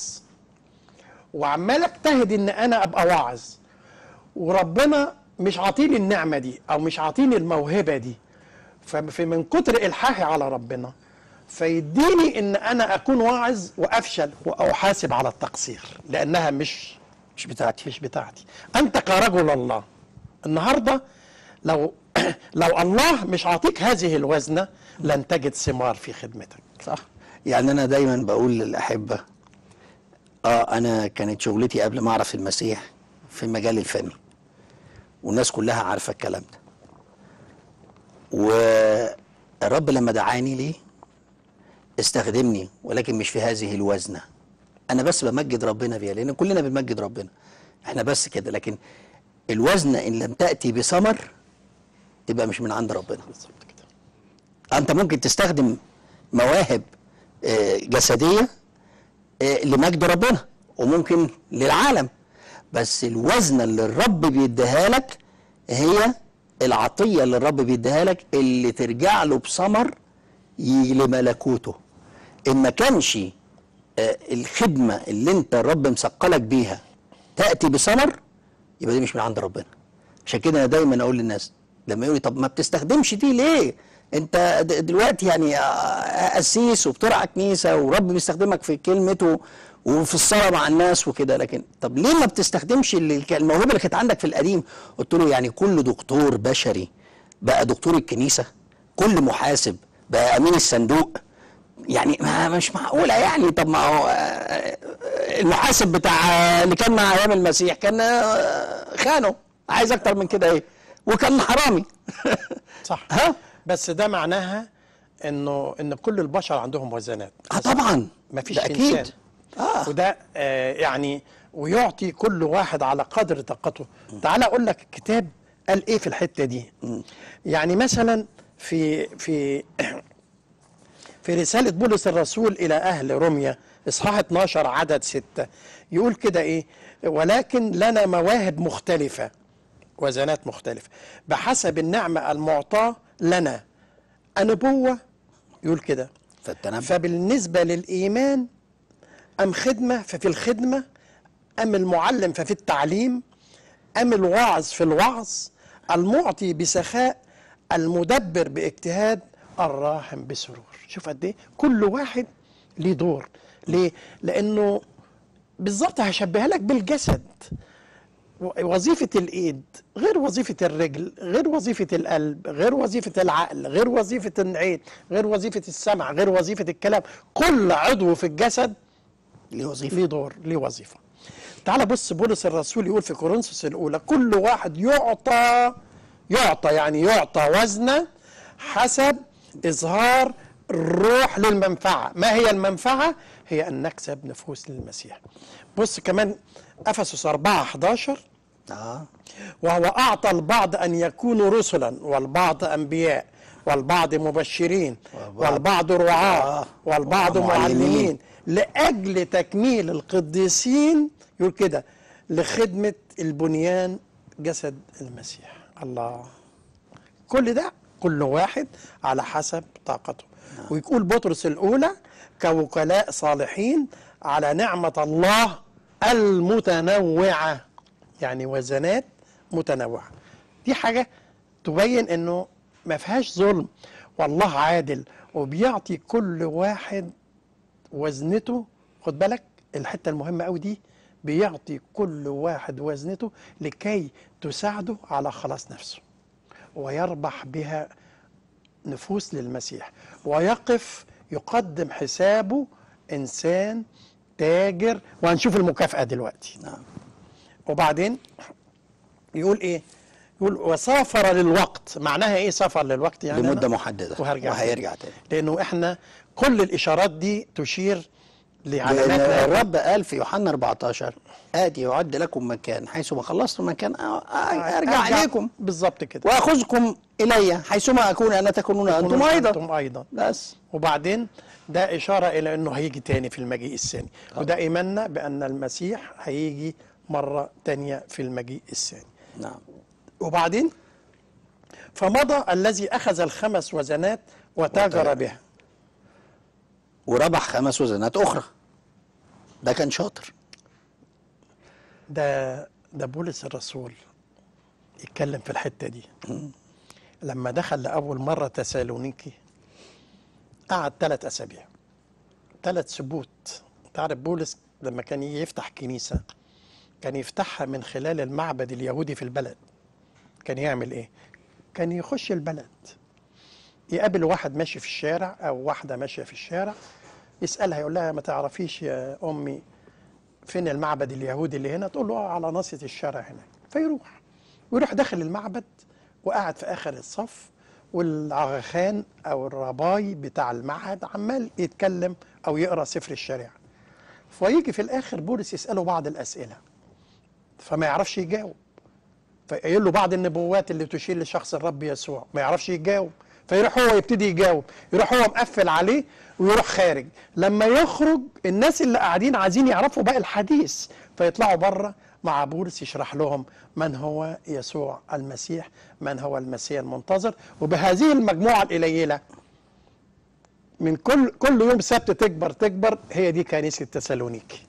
وعمال اجتهد ان انا ابقى واعظ وربنا مش عاطيني النعمه دي او مش عاطيني الموهبه دي فمن كتر الحاحي على ربنا فيديني ان انا اكون واعظ وافشل واحاسب على التقصير لانها مش مش بتاعتي مش بتاعتي انت كرجل الله النهارده لو لو الله مش عاطيك هذه الوزنه لن تجد ثمار في خدمتك صح يعني انا دايما بقول للاحبه اه انا كانت شغلتي قبل ما اعرف المسيح في المجال الفني والناس كلها عارفه الكلام ده والرب لما دعاني ليه استخدمني ولكن مش في هذه الوزنه انا بس بمجد ربنا فيها لان كلنا بنمجد ربنا احنا بس كده لكن الوزنه ان لم تاتي بثمر يبقى مش من عند ربنا بالظبط كده انت ممكن تستخدم مواهب آه، جسديه آه، لمجد ربنا وممكن للعالم بس الوزنه اللي الرب بيديها لك هي العطيه اللي الرب بيديها لك اللي ترجع له بثمر ي- لملكوته ان ما كانش آه، الخدمه اللي انت الرب مسقلك بيها تاتي بثمر يبقى دي مش من عند ربنا عشان كده انا دايما اقول للناس لما يقولي طب ما بتستخدمش دي ليه انت د- دلوقتي يعني آه، قسيس وبترعى كنيسه ورب بيستخدمك في كلمته وفي الصلاه مع الناس وكده لكن طب ليه ما بتستخدمش اللي ك- الموهبه اللي كانت عندك في القديم قلت له يعني كل دكتور بشري بقى دكتور الكنيسه كل محاسب بقى امين الصندوق يعني ما مش معقوله يعني طب ما هو آه، المحاسب بتاع اللي كان مع ايام المسيح كان آه، خانه عايز اكتر من كده ايه وكان حرامي صح ها بس ده معناها انه ان كل البشر عندهم وزنات اه طبعا ما فيش ده اكيد انسان اه وده آه يعني ويعطي كل واحد على قدر طاقته تعال اقول لك الكتاب قال ايه في الحته دي يعني مثلا في في في رسالة بولس الرسول إلى أهل روميا إصحاح 12 عدد 6 يقول كده إيه ولكن لنا مواهب مختلفة وزنات مختلفة بحسب النعمة المعطاة لنا النبوة يقول كده فالتنبؤ فبالنسبة للإيمان أم خدمة ففي الخدمة أم المعلم ففي التعليم أم الواعظ في الوعظ المعطي بسخاء المدبر باجتهاد الراحم بسرور شوف قد ايه كل واحد ليه دور ليه لانه بالظبط هشبهها لك بالجسد و- وظيفة الإيد غير وظيفة الرجل غير وظيفة القلب غير وظيفة العقل غير وظيفة العين غير وظيفة السمع غير وظيفة الكلام كل عضو في الجسد ليه وظيفه ليه دور ليه وظيفة تعال بص بولس الرسول يقول في كورنثوس الأولى كل واحد يعطى يعطى يعني يعطى وزنه حسب إظهار الروح للمنفعة ما هي المنفعة؟ هي أن نكسب نفوس للمسيح بص كمان أفسس 4 11 اه وهو أعطى البعض أن يكونوا رسلا والبعض أنبياء والبعض مبشرين والبعض- والبعض رعاة آه. والبعض ومعلمين. معلمين لأجل تكميل القديسين يقول كده لخدمة البنيان جسد المسيح الله كل ده كل واحد على حسب طاقته ويقول بطرس الأولى كوكلاء صالحين على نعمة الله المتنوعة يعني وزنات متنوعة دي حاجة تبين انه ما فيهاش ظلم والله عادل وبيعطي كل واحد وزنته خد بالك الحته المهمه قوي دي بيعطي كل واحد وزنته لكي تساعده على خلاص نفسه ويربح بها نفوس للمسيح ويقف يقدم حسابه انسان تاجر وهنشوف المكافاه دلوقتي نعم وبعدين يقول ايه يقول وسافر للوقت معناها ايه سافر للوقت يعني لمده أنا- محدده وهرجع وهيرجع تاني لانه احنا كل الاشارات دي تشير لأن لعلامات الرب قال في يوحنا 14 آتي يعد لكم مكان حيثما خلصتم مكان أ- أ- أرجع إليكم بالظبط كده وأخذكم إلي حيثما أكون أنا تكونون أنتم أيضا انتم ايضا بس وبعدين ده اشاره الى انه هيجي تاني في المجيء الثاني وده ايماننا بان المسيح هيجي مره تانية في المجيء الثاني نعم وبعدين فمضى الذي اخذ الخمس وزنات وتاجر وتاجر. بها وربح خمس وزنات أخرى ده كان شاطر ده ده بولس الرسول يتكلم في الحته دي لما دخل لاول مره تسالونيكي قعد ثلاث اسابيع ثلاث سبوت تعرف بولس لما كان يجي يفتح كنيسه كان يفتحها من خلال المعبد اليهودي في البلد كان يعمل ايه كان يخش البلد يقابل واحد ماشي في الشارع او واحده ماشيه في الشارع يسالها يقول لها ما تعرفيش يا امي فين المعبد اليهودي اللي هنا تقول له آه على ناصية الشارع هناك فيروح ويروح داخل المعبد وقاعد في اخر الصف والعغخان او الرباي بتاع المعهد عمال يتكلم او يقرا سفر الشريعه فيجي في الاخر بولس يساله بعض الاسئله فما يعرفش يجاوب فيقول له بعض النبوات اللي تشير لشخص الرب يسوع ما يعرفش يجاوب فيروح هو يبتدي يجاوب يروح هو مقفل عليه ويروح خارج لما يخرج الناس اللي قاعدين عايزين يعرفوا باقي الحديث فيطلعوا بره مع بولس يشرح لهم من هو يسوع المسيح من هو المسيح المنتظر وبهذه المجموعة القليلة من كل كل يوم سبت تكبر تكبر هي دي كنيسة تسالونيكي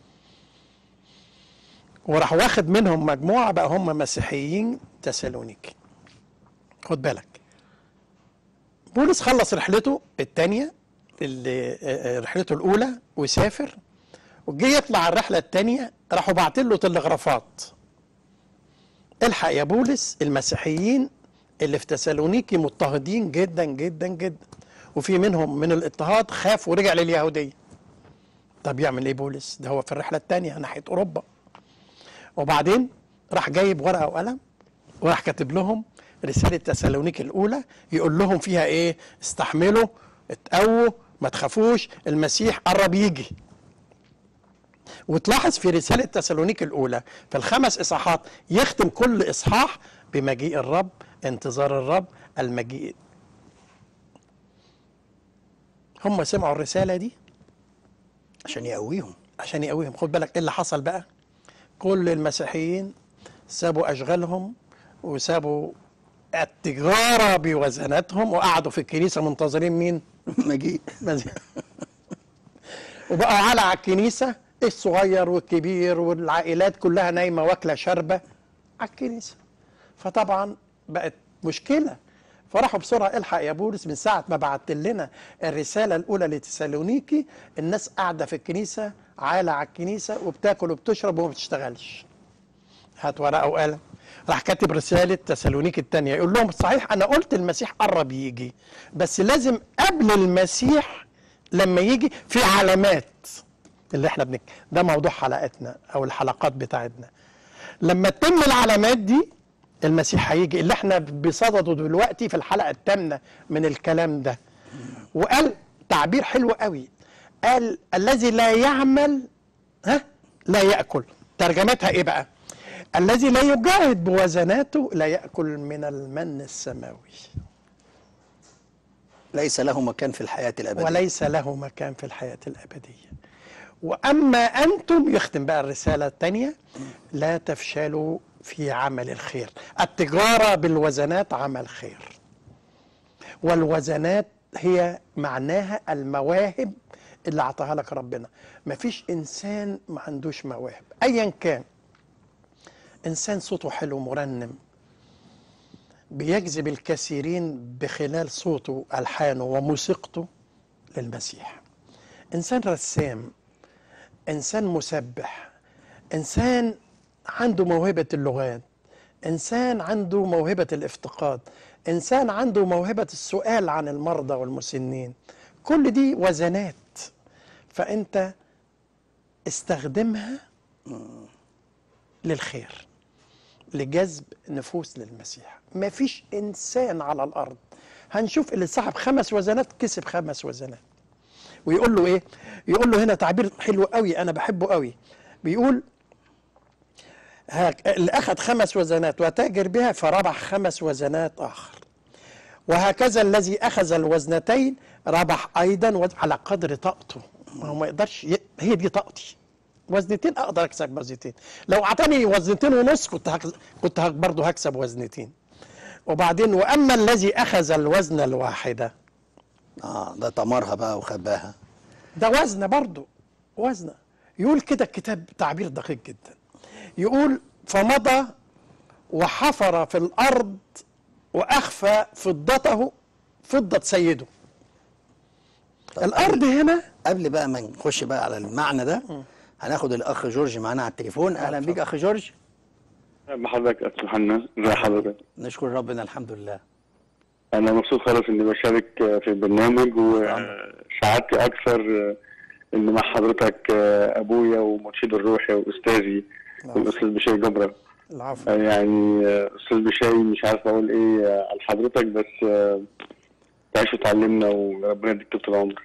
وراح واخد منهم مجموعة بقى هم مسيحيين تسالونيكي خد بالك بولس خلص رحلته الثانية اللي آه، آه، رحلته الأولى وسافر وجي يطلع الرحلة الثانية راحوا باعتين له تلغرافات الحق يا بولس المسيحيين اللي في تسالونيكي مضطهدين جدا جدا جدا وفي منهم من الاضطهاد خاف ورجع لليهودية طب يعمل ايه بولس ده هو في الرحلة الثانية ناحية أوروبا وبعدين راح جايب ورقه وقلم وراح كاتب لهم رساله تسالونيك الاولى يقول لهم فيها ايه استحملوا اتقووا ما تخافوش المسيح قرب يجي وتلاحظ في رساله تسالونيك الاولى في الخمس اصحاحات يختم كل اصحاح بمجيء الرب انتظار الرب المجيء هم سمعوا الرساله دي عشان يقويهم عشان يقويهم خد بالك ايه اللي حصل بقى كل المسيحيين سابوا اشغالهم وسابوا التجاره بوزناتهم وقعدوا في الكنيسه منتظرين مين مجيء مز- وبقوا على على الكنيسه الصغير والكبير والعائلات كلها نايمه واكله شاربه على الكنيسه فطبعا بقت مشكله فراحوا بسرعه الحق يا بولس من ساعه ما بعت لنا الرساله الاولى لتسالونيكي الناس قاعده في الكنيسه عالة على الكنيسه وبتاكل وبتشرب وما بتشتغلش هات ورقه وقلم راح كاتب رساله تسالونيك الثانيه يقول لهم صحيح انا قلت المسيح قرب يجي بس لازم قبل المسيح لما يجي في علامات اللي احنا بنك ده موضوع حلقتنا او الحلقات بتاعتنا لما تتم العلامات دي المسيح هيجي اللي احنا بصدده دلوقتي في الحلقه الثامنه من الكلام ده وقال تعبير حلو قوي قال الذي لا يعمل ها لا ياكل ترجمتها ايه بقى الذي لا يجاهد بوزناته لا ياكل من المن السماوي ليس له مكان في الحياه الابديه وليس له مكان في الحياه الابديه واما انتم يختم بقى الرساله الثانيه لا تفشلوا في عمل الخير التجاره بالوزنات عمل خير والوزنات هي معناها المواهب اللي اعطاها لك ربنا مفيش انسان ما عندوش مواهب ايا كان انسان صوته حلو مرنم بيجذب الكثيرين بخلال صوته الحانه وموسيقته للمسيح انسان رسام انسان مسبح انسان عنده موهبه اللغات انسان عنده موهبه الافتقاد انسان عنده موهبه السؤال عن المرضى والمسنين كل دي وزنات فانت استخدمها للخير لجذب نفوس للمسيح ما فيش انسان على الارض هنشوف اللي صاحب خمس وزنات كسب خمس وزنات ويقول له ايه يقول له هنا تعبير حلو قوي انا بحبه قوي بيقول هاك اللي اخذ خمس وزنات وتاجر بها فربح خمس وزنات اخر وهكذا الذي اخذ الوزنتين ربح ايضا وز- على قدر طاقته ما هو ما يقدرش ي... هي دي طاقتي وزنتين اقدر اكسب وزنتين لو اعطاني وزنتين ونص كنت هك... كنت هك... برضه هكسب وزنتين وبعدين واما الذي اخذ الوزن الواحده اه ده طمرها بقى وخباها ده وزن برضه وزن يقول كده الكتاب تعبير دقيق جدا يقول فمضى وحفر في الارض واخفى فضته فضه سيده طب الارض هنا قبل بقى ما نخش بقى على المعنى ده هناخد الاخ جورج معانا على التليفون اهلا بيك اخ جورج بحضرتك أستاذ حنا ازي حضرتك نشكر ربنا الحمد لله انا مبسوط خالص اني بشارك في البرنامج وسعادتي اكثر ان مع حضرتك ابويا ومرشد الروحي واستاذي الاستاذ بشاي جبره العفو يعني استاذ بشاي مش عارف اقول ايه على حضرتك بس تعيش وتعلمنا وربنا يديك طول العمر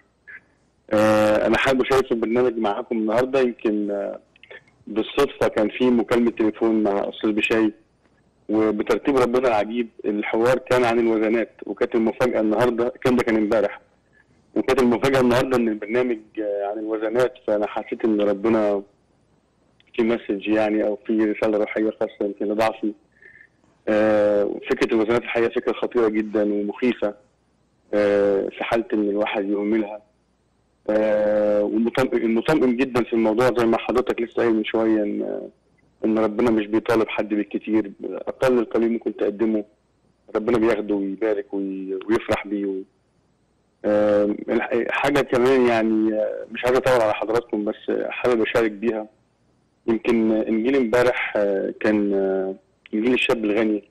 انا حابب اشارك في البرنامج معاكم النهارده يمكن بالصدفه كان في مكالمه تليفون مع استاذ بشاي وبترتيب ربنا العجيب الحوار كان عن الوزنات وكانت المفاجاه النهارده الكلام ده كان امبارح وكانت المفاجاه النهارده ان البرنامج عن الوزنات فانا حسيت ان ربنا في مسج يعني او في رساله روحيه خاصه يمكن لضعفي آه فكره الوزنات الحقيقه فكره خطيره جدا ومخيفه آه في حاله ان الواحد يهملها آه والمطمئن جدا في الموضوع زي ما حضرتك لسه قايل من شويه ان ان ربنا مش بيطالب حد بالكتير اقل القليل ممكن تقدمه ربنا بياخده ويبارك ويفرح بيه و... آه حاجه كمان يعني مش عايز اطول على حضراتكم بس حابب اشارك بيها يمكن انجيل امبارح كان انجيل الشاب الغني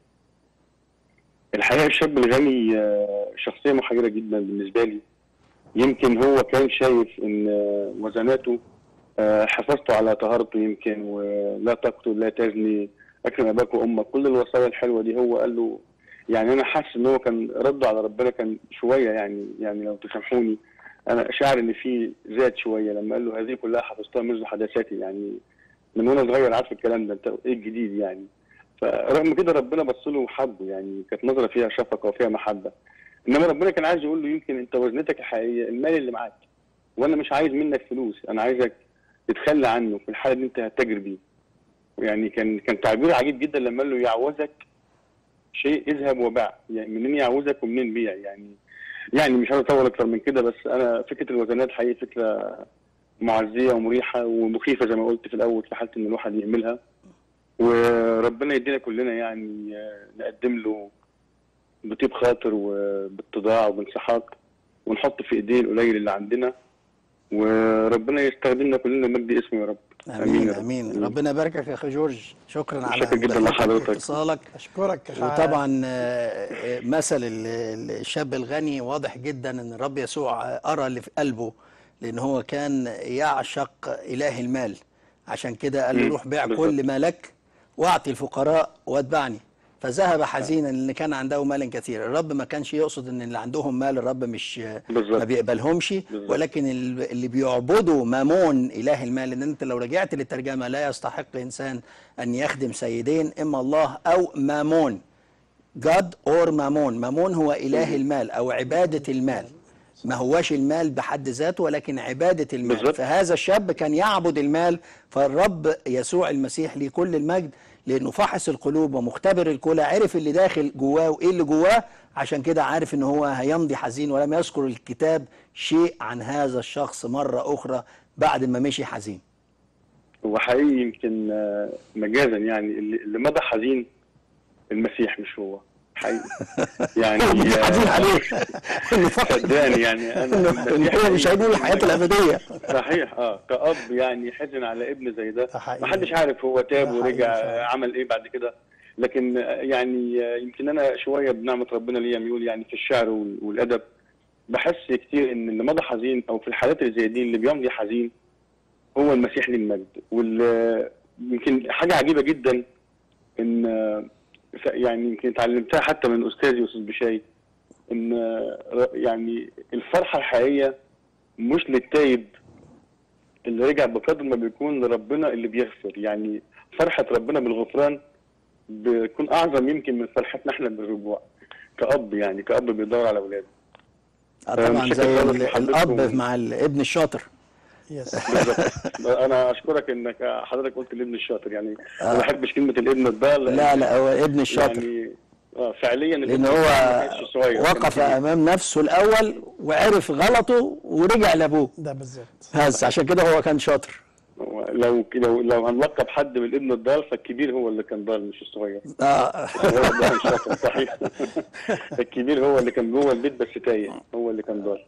الحقيقه الشاب الغني شخصيه محيره جدا بالنسبه لي يمكن هو كان شايف ان وزناته حفظته على طهارته يمكن ولا تقتل لا تزني اكرم اباك وامك كل الوصايا الحلوه دي هو قال له يعني انا حاسس ان هو كان رده على ربنا كان شويه يعني يعني لو تسامحوني انا شاعر ان في زاد شويه لما قال له هذه كلها حفظتها منذ حدثاتي يعني من وانا صغير عارف الكلام ده انت ايه الجديد يعني فرغم كده ربنا بص له وحبه يعني كانت نظره فيها شفقه وفيها محبه انما ربنا كان عايز يقول له يمكن انت وزنتك الحقيقيه المال اللي معاك وانا مش عايز منك فلوس انا عايزك تتخلى عنه في الحاله دي انت هتتاجر بيه يعني كان كان تعبير عجيب جدا لما قال له يعوزك شيء اذهب وباع يعني منين يعوزك ومنين بيع يعني يعني مش عايز اطول اكتر من كده بس انا فكره الوزنات حقيقي فكره معزيه ومريحه ومخيفه زي ما قلت في الاول في حاله ان الواحد يعملها وربنا يدينا كلنا يعني نقدم له بطيب خاطر وباتضاع وبانسحاق ونحط في ايديه القليل اللي عندنا وربنا يستخدمنا كلنا مجد اسمه يا رب امين امين, أمين. ربنا يباركك يا اخي جورج شكرا على شكرا جدا لحضرتك اتصالك اشكرك وطبعا مثل الشاب الغني واضح جدا ان الرب يسوع ارى اللي في قلبه لان هو كان يعشق اله المال عشان كده قال له روح بيع كل ما لك واعطي الفقراء واتبعني فذهب حزينا لان كان عنده مال كثير الرب ما كانش يقصد ان اللي عندهم مال الرب مش بالزبط. ما بيقبلهمش بالزبط. ولكن اللي بيعبدوا مامون اله المال ان انت لو رجعت للترجمه لا يستحق انسان ان يخدم سيدين اما الله او مامون God or مامون مامون هو اله المال او عباده المال ما هواش المال بحد ذاته ولكن عبادة المال بالظبط. فهذا الشاب كان يعبد المال فالرب يسوع المسيح ليه كل المجد لأنه فحص القلوب ومختبر الكلى عرف اللي داخل جواه وإيه اللي جواه عشان كده عارف إن هو هيمضي حزين ولم يذكر الكتاب شيء عن هذا الشخص مرة أخرى بعد ما مشي حزين هو حقيقي يمكن آه، مجازا يعني اللي اللي مضى حزين المسيح مش هو حقيقي يعني آه، حزين عليك إنه فحص صدقني يعني انا إنه هو مش هيقول الحياة الأبدية صحيح اه كأب يعني حزن على ابن زي ده ده حقيقي. محدش عارف هو تاب ده حقيقي ورجع فعلا. آه، عمل ايه بعد كده لكن آه، يعني آه، يمكن انا شويه بنعمه ربنا ليا ميول يعني في الشعر وال- والادب بحس كتير ان اللي مضى حزين او في الحالات اللي زي دي اللي بيمضي حزين هو المسيح للمجد وال يمكن حاجه عجيبه جدا ان آه، ف- يعني يمكن اتعلمتها حتى من استاذي استاذ بشاي ان آه، يعني الفرحه الحقيقيه مش للتايب اللي رجع بقدر ما بيكون لربنا اللي بيغفر يعني فرحة ربنا بالغفران بتكون أعظم يمكن من فرحتنا احنا بالرجوع كأب يعني كأب بيدور على أولاده آه طبعا مش زي هتقدر ال- حضرتكم- الأب مع الابن الشاطر يس بالظبط أنا أشكرك إنك حضرتك قلت الابن الشاطر يعني آه. ما بحبش كلمة الابن الضال لأن لا لا هو ابن الشاطر يعني اه فعليا لأن الابن هو ما كانش صغير كان وقف كبير. أمام نفسه الأول وعرف غلطه ورجع لأبوه ده بالظبط بس عشان كده هو كان شاطر هو لو لو لو هنلقب حد بالابن الضال فالكبير هو اللي كان ضال مش الصغير آه. هو ده كان شاطر صحيح الكبير هو اللي كان جوه البيت بس تايه هو اللي كان ضال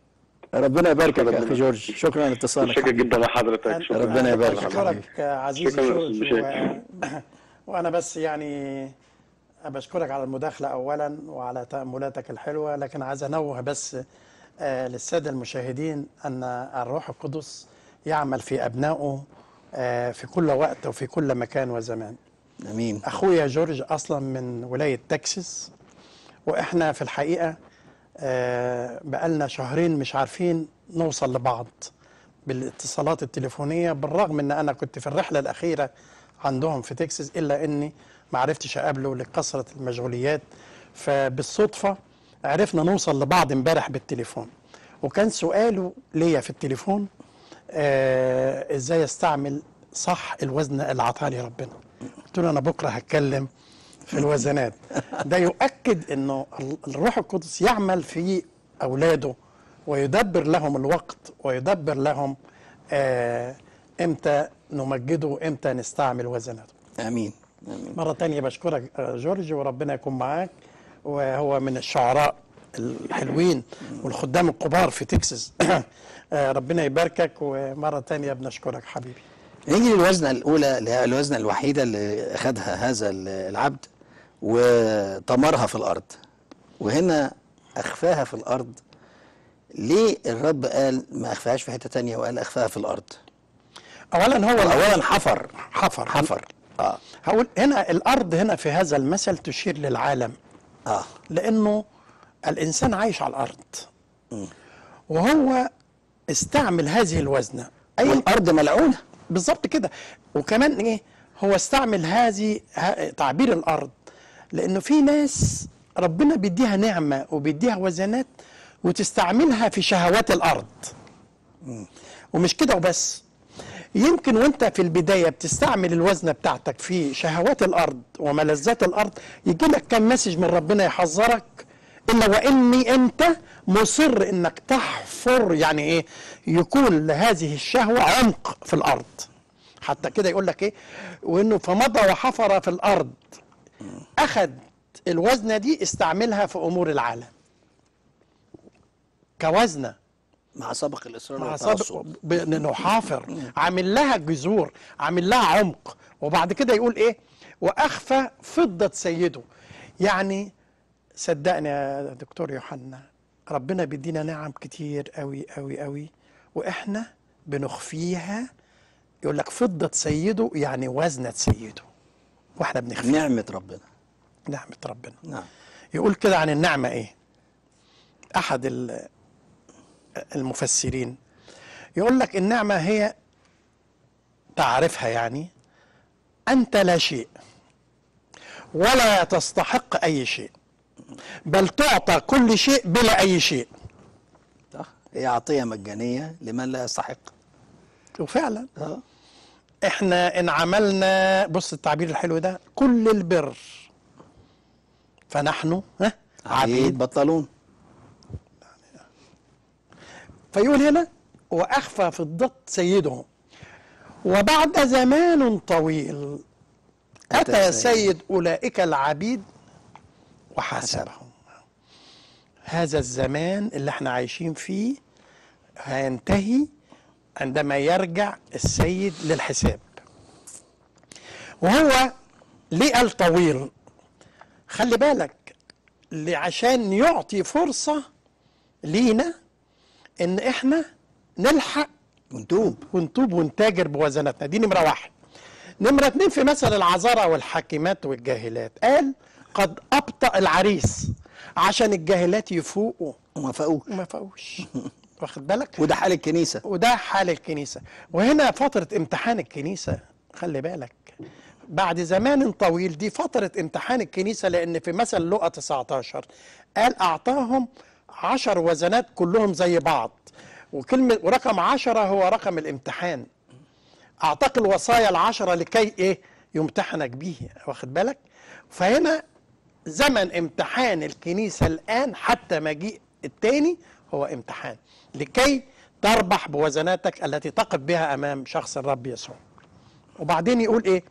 ربنا يباركك يا ربنا أخي جورج شكرا لاتصالك شكرا جدا لحضرتك شكرا ربنا يبارك أنا يا حبيبي. بشكرك عزيزي شكراً جورج أستاذ و... وانا بس يعني بشكرك على المداخله اولا وعلى تاملاتك الحلوه لكن عايز انوه بس آه، للساده المشاهدين ان الروح القدس يعمل في ابنائه آه، في كل وقت وفي كل مكان وزمان امين اخويا جورج اصلا من ولايه تكساس واحنا في الحقيقه آه، بقالنا شهرين مش عارفين نوصل لبعض بالاتصالات التليفونيه بالرغم ان انا كنت في الرحله الاخيره عندهم في تكساس الا اني ما عرفتش اقابله لكثره المشغوليات فبالصدفه عرفنا نوصل لبعض امبارح بالتليفون وكان سؤاله ليا في التليفون آه ازاي استعمل صح الوزن اللي عطاه لي ربنا قلت له انا بكره هتكلم في الوزنات ده يؤكد انه ال- الروح القدس يعمل في اولاده ويدبر لهم الوقت ويدبر لهم آه امتى نمجده وامتى نستعمل وزناته امين امين مرة تانية بشكرك آه، جورج وربنا يكون معاك وهو من الشعراء الحلوين والخدام الكبار في تكساس آه، ربنا يباركك ومرة تانية بنشكرك حبيبي نيجي للوزنه الاولى اللي هي الوزنه الوحيده اللي اخذها هذا ال- العبد وطمرها في الارض وهنا اخفاها في الارض ليه الرب قال ما اخفاهاش في حته تانية وقال اخفاها في الارض أولا هو اولا حفر حفر حفر اه هقول هنا الأرض هنا في هذا المثل تشير للعالم اه لأنه الإنسان عايش على الأرض وهو استعمل هذه الوزنة أي والارض ملعونه بالظبط كده وكمان ايه هو استعمل هذه ه- تعبير الارض لانه في ناس ربنا بيديها نعمه وبيديها وزنات وتستعملها في شهوات الارض ومش كده وبس يمكن وانت في البدايه بتستعمل الوزنه بتاعتك في شهوات الارض وملذات الارض يجي لك كم مسج من ربنا يحذرك الا واني انت مصر انك تحفر يعني ايه يكون لهذه الشهوه عمق في الارض حتى كده يقول لك ايه وانه فمضى وحفر في الارض اخذ الوزنه دي استعملها في امور العالم كوزنه مع سبق الاصرار مع والتعصب سابق انه حافر عامل لها جذور عامل لها عمق وبعد كده يقول ايه واخفى فضه سيده يعني صدقني يا دكتور يوحنا ربنا بيدينا نعم كتير قوي قوي قوي واحنا بنخفيها يقول لك فضه سيده يعني وزنه سيده واحنا بنخفيها نعمه ربنا نعمه ربنا نعم يقول كده عن النعمة إيه أحد ال- المفسرين يقول لك النعمة هي تعرفها يعني أنت لا شيء ولا تستحق أي شيء بل تعطى كل شيء بلا أي شيء هي عطيه مجانيه لمن لا يستحق وفعلا اه احنا ان عملنا بص التعبير الحلو ده كل البر فنحن ها عبيد عبيد بطلون فيقول هنا واخفى في الضد سيدهم وبعد زمان طويل أتى اتى سيد. سيد اولئك العبيد وحاسبهم هذا الزمان اللي احنا عايشين فيه هينتهي عندما يرجع السيد للحساب وهو ليه قال طويل خلي بالك ل- عشان يعطي فرصة لينا ان احنا نلحق ونتوب ونتوب ونتاجر بوزناتنا دي نمرة واحد نمرة اتنين في مثل العذارى والحاكمات والجاهلات قال قد أبطأ العريس عشان الجاهلات يفوقوا وما فاقوك وما فوقوش واخد بالك وده حال الكنيسه وده حال الكنيسة وهنا فترة امتحان الكنيسة خلي بالك بعد زمان طويل دي فترة امتحان الكنيسة لأن في مثل لقى 19 قال أعطاهم عشر وزنات كلهم زي بعض وكلمة ورقم عشرة هو رقم الامتحان أعطاك الوصايا العشرة لكي إيه يمتحنك به واخد بالك فهنا زمن امتحان الكنيسة الآن حتى مجيء التاني هو امتحان لكي تربح بوزناتك التي تقف بها أمام شخص الرب يسوع وبعدين يقول إيه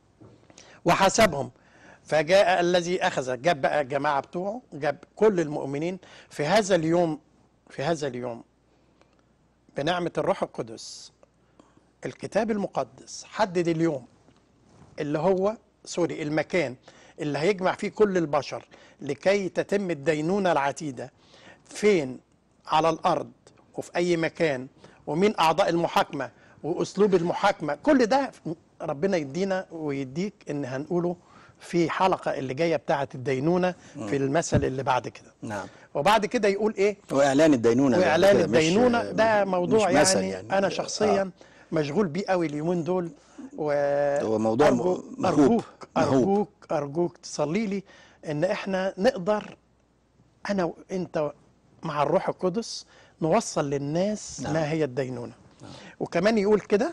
وحسبهم فجاء الذي أخذ جاب بقى الجماعة بتوعه جاب كل المؤمنين في هذا اليوم في هذا اليوم بنعمة الروح القدس الكتاب المقدس حدد اليوم اللي هو سوري المكان اللي هيجمع فيه كل البشر لكي تتم الدينونة العتيدة فين على الأرض وفي أي مكان ومين أعضاء المحاكمة وأسلوب المحاكمة كل ده ربنا يدينا ويديك إن هنقوله في حلقة اللي جاية بتاعة الدينونة في المثل اللي بعد كده نعم وبعد كده يقول إيه واعلان الدينونه ده واعلان كده مش- الدينونه ده موضوع مش مثل يعني, يعني. انا شخصيا آه. مشغول بيه قوي اليومين دول و هو موضوع أرجو م- مهوب. ارجوك مهوب. ارجوك ارجوك تصلي لي ان احنا نقدر انا وانت مع الروح القدس نوصل للناس نعم. ما هي الدينونه وكمان يقول كده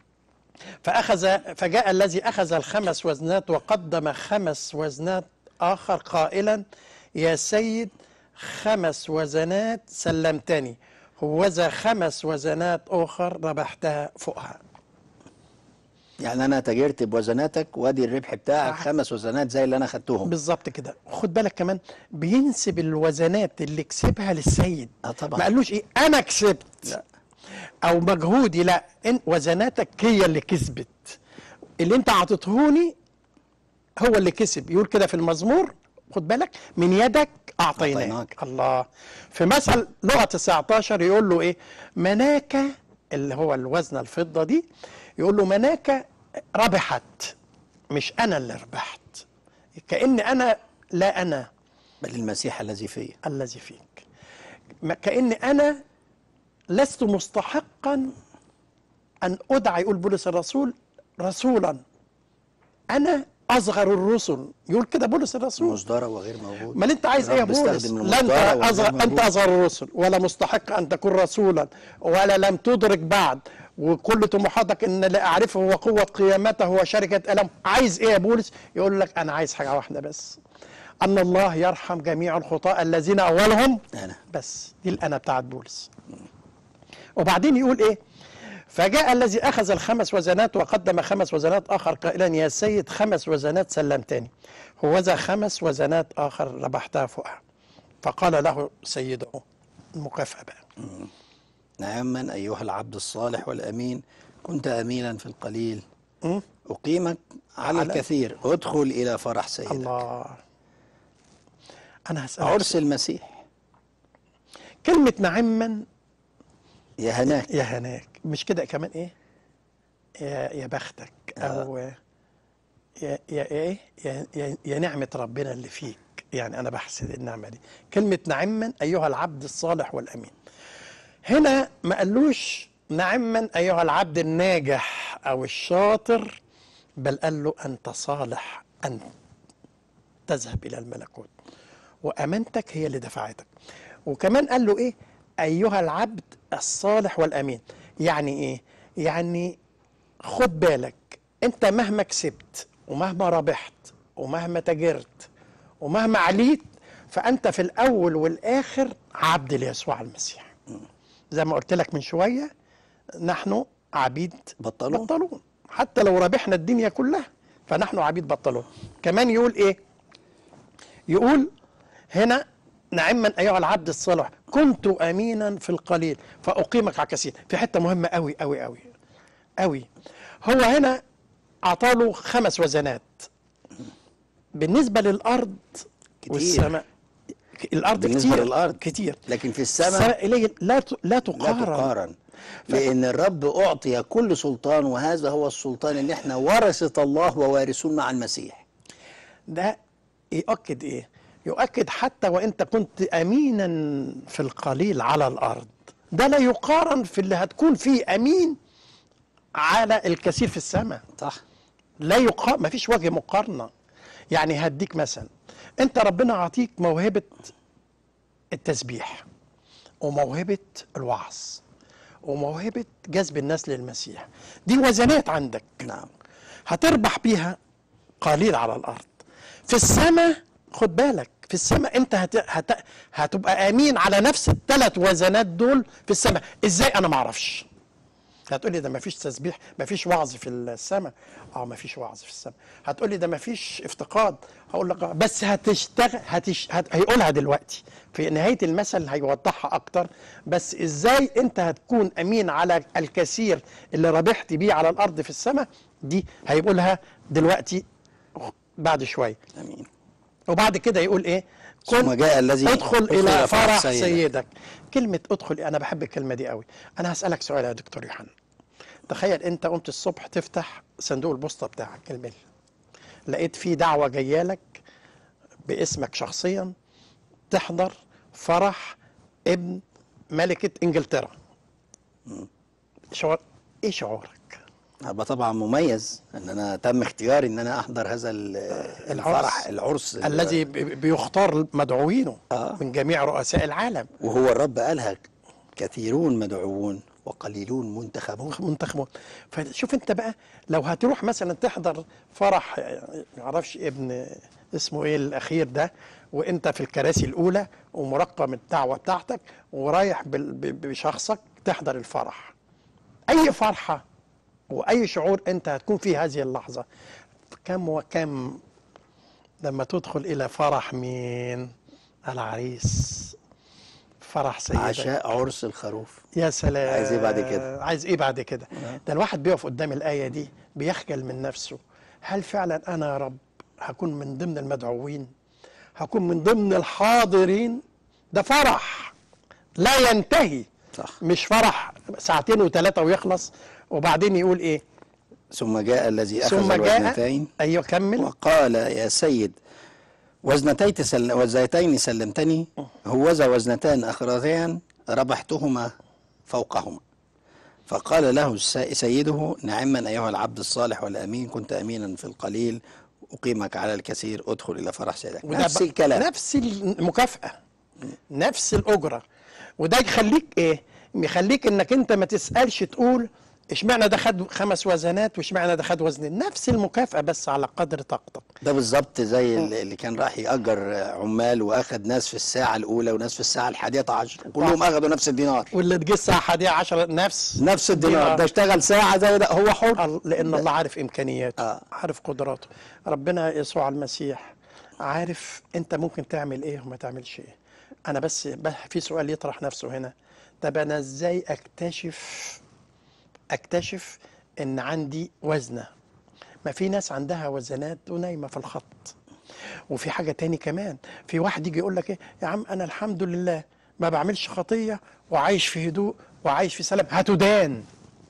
فأخذ فجاء الذي أخذ الخمس وزنات وقدم خمس وزنات آخر قائلا يا سيد خمس وزنات سلمتني هوذا خمس وزنات أخر ربحتها فوقها يعني انا تاجرت بوزناتك وادي الربح بتاعك صح. خمس وزنات زي اللي انا خدتهم بالظبط كده خد بالك كمان بينسب الوزنات اللي كسبها للسيد اه طبعا ما قالوش ايه انا كسبت لا. او مجهودي لا إن وزناتك هي اللي كسبت اللي انت عطيتهوني هو اللي كسب يقول كده في المزمور خد بالك من يدك اعطيناك أعطيناك. الله في مثل لغه 19 يقول له ايه مناك اللي هو الوزن الفضه دي يقول له مناك ربحت مش انا اللي ربحت كان انا لا انا بل المسيح الذي فيا الذي فيك ما- كأن أنا لست مستحقا أن أدعى يقول بولس الرسول رسولا أنا أصغر الرسل يقول كده بولس الرسول مصدرة وغير موجود ما انت عايز ايه يا رب بولس استخدم لا انت المصدرة وغير أصغر انت موجود. اصغر الرسل ولا مستحق ان تكون رسولا ولا لم تدرك بعد وكل طموحاتك ان لا اعرفه وقوه قيامته وشركه الم عايز ايه يا بولس يقول لك انا عايز حاجه واحده بس ان الله يرحم جميع الخطاة الذين اولهم أنا. بس دي الانا بتاعت بولس وبعدين يقول ايه فجاء الذي اخذ الخمس وزنات وقدم خمس وزنات اخر قائلا يا سيد خمس وزنات سلمتني هوذا خمس وزنات اخر ربحتها فوقها فقال له سيده المكافاه بقى نعما أيها العبد الصالح والأمين كنت أمينا في القليل م? أقيمك على على- الكثير ادخل إلى فرح سيدك الله انا هسالك عرس المسيح كلمه نعما يا هناك يا هناك مش كده كمان ايه يا يا بختك او يا يا ايه يا, يا, يا نعمه ربنا اللي فيك يعني انا بحسد النعمه دي كلمه نعما ايها العبد الصالح والامين هنا ما قالوش نعما ايها العبد الناجح او الشاطر بل قال له انت صالح ان تذهب الى الملكوت وامانتك هي اللي دفعتك وكمان قال له ايه ايها العبد الصالح والامين يعني ايه يعني خد بالك انت مهما كسبت ومهما ربحت ومهما تجرت ومهما عليت فانت في الاول والاخر عبد ليسوع المسيح زي ما قلت لك من شويه نحن عبيد بطلون. بطلون حتى لو ربحنا الدنيا كلها فنحن عبيد بطلون كمان يقول ايه يقول هنا نعما ايها العبد الصالح كنت امينا في القليل فاقيمك على كثير في حته مهمه قوي قوي قوي قوي هو هنا اعطاله خمس وزنات بالنسبه للارض كتير. والسماء الارض بالنسبة كتير للأرض. كتير لكن في السماء السماء إليه لا ت- لا لا تقارن تقارن لأن الرب أعطي كل سلطان وهذا هو السلطان اللي احنا ورثة الله ووارثون مع المسيح ده يؤكد ايه يؤكد حتى وانت كنت امينا في القليل على الارض ده لا يقارن في اللي هتكون فيه امين على الكثير في السماء صح لا يقارن ما فيش وجه مقارنه يعني هديك مثلا انت ربنا عطيك موهبه التسبيح وموهبه الوعظ وموهبه جذب الناس للمسيح دي وزنات عندك نعم هتربح بيها قليل على الارض في السماء خد بالك في السماء انت هت... هت... هتبقى امين على نفس الثلاث وزنات دول في السماء ازاي انا ما اعرفش هتقولي ده ما فيش تسبيح ما فيش وعظ في السماء اه ما فيش وعظ في السماء هتقولي ده ما فيش افتقاد هقول لك آه. بس هتشتغل هتش... هت... هيقولها دلوقتي في نهايه المثل هيوضحها اكتر بس ازاي انت هتكون امين على الكثير اللي ربحت بيه على الارض في السماء دي هيقولها دلوقتي بعد شويه أمين وبعد كده يقول ايه ثم كن جاء الذي ادخل الى فرح سيدك. سيدك كلمه ادخل انا بحب الكلمه دي قوي انا هسالك سؤال يا دكتور يوحنا تخيل انت قمت الصبح تفتح صندوق البوسطه بتاعك الميل لقيت فيه دعوه جايه لك باسمك شخصيا تحضر فرح ابن ملكه انجلترا شعور ايه شعورك هبقى طبعا مميز ان انا تم اختياري ان انا احضر هذا ال- الفرح العرس الذي بي- بيختار مدعوينه آه. من جميع رؤساء العالم وهو الرب قالها كثيرون مدعوون وقليلون منتخبون منتخبون فشوف انت بقى لو هتروح مثلا تحضر فرح ما اعرفش ابن اسمه ايه الاخير ده وانت في الكراسي الاولى ومرقم الدعوه بتاعتك ورايح بال- ب- بشخصك تحضر الفرح اي فرحه واي شعور انت هتكون فيه هذه اللحظه كم وكم لما تدخل الى فرح مين العريس فرح سيدك عشاء عرس الخروف يا سلام عايز إيه بعد كده؟ عايز ايه بعد كده ده الواحد بيقف قدام الآية دي بيخجل من نفسه هل فعلا أنا يا رب هكون من ضمن المدعوين هكون من ضمن الحاضرين ده فرح لا ينتهي صح مش فرح ساعتين وثلاثة ويخلص وبعدين يقول ايه ثم جاء الذي اخذ ثم جاء الوزنتين ايوه كمل وقال يا سيد وزنتي تسل... وزنتين سلمتني هوذا وزنتان اخرتان ربحتهما فوقهما فقال له الس- سيده نعما ايها العبد الصالح والامين كنت امينا في القليل اقيمك على الكثير ادخل الى فرح سيدك وده نفس بقى- الكلام نفس المكافأة نفس الأجرة وده يخليك إيه؟ يخليك إنك أنت ما تسألش تقول اشمعنى ده خد خمس وزنات واشمعنى ده خد وزن نفس المكافأة بس على قدر طاقتك ده بالظبط زي اللي اللي كان راح يأجر عمال واخد ناس في الساعة الأولى وناس في الساعة الحادية عشر كلهم أخدوا نفس الدينار واللي تجي الساعة 11 نفس نفس الدينار ده اشتغل ساعة زي ده هو حر ال- لأن الله عارف إمكانياته آه. عارف قدراته ربنا يسوع المسيح عارف أنت ممكن تعمل إيه وما تعملش إيه أنا بس بس في سؤال يطرح نفسه هنا طب أنا إزاي أكتشف أكتشف إن عندي وزنة ما في ناس عندها وزنات ونايمة في الخط وفي حاجة تاني كمان في واحد يجي يقول لك ايه يا عم انا الحمد لله ما بعملش خطية وعايش في هدوء وعايش في سلام هتدان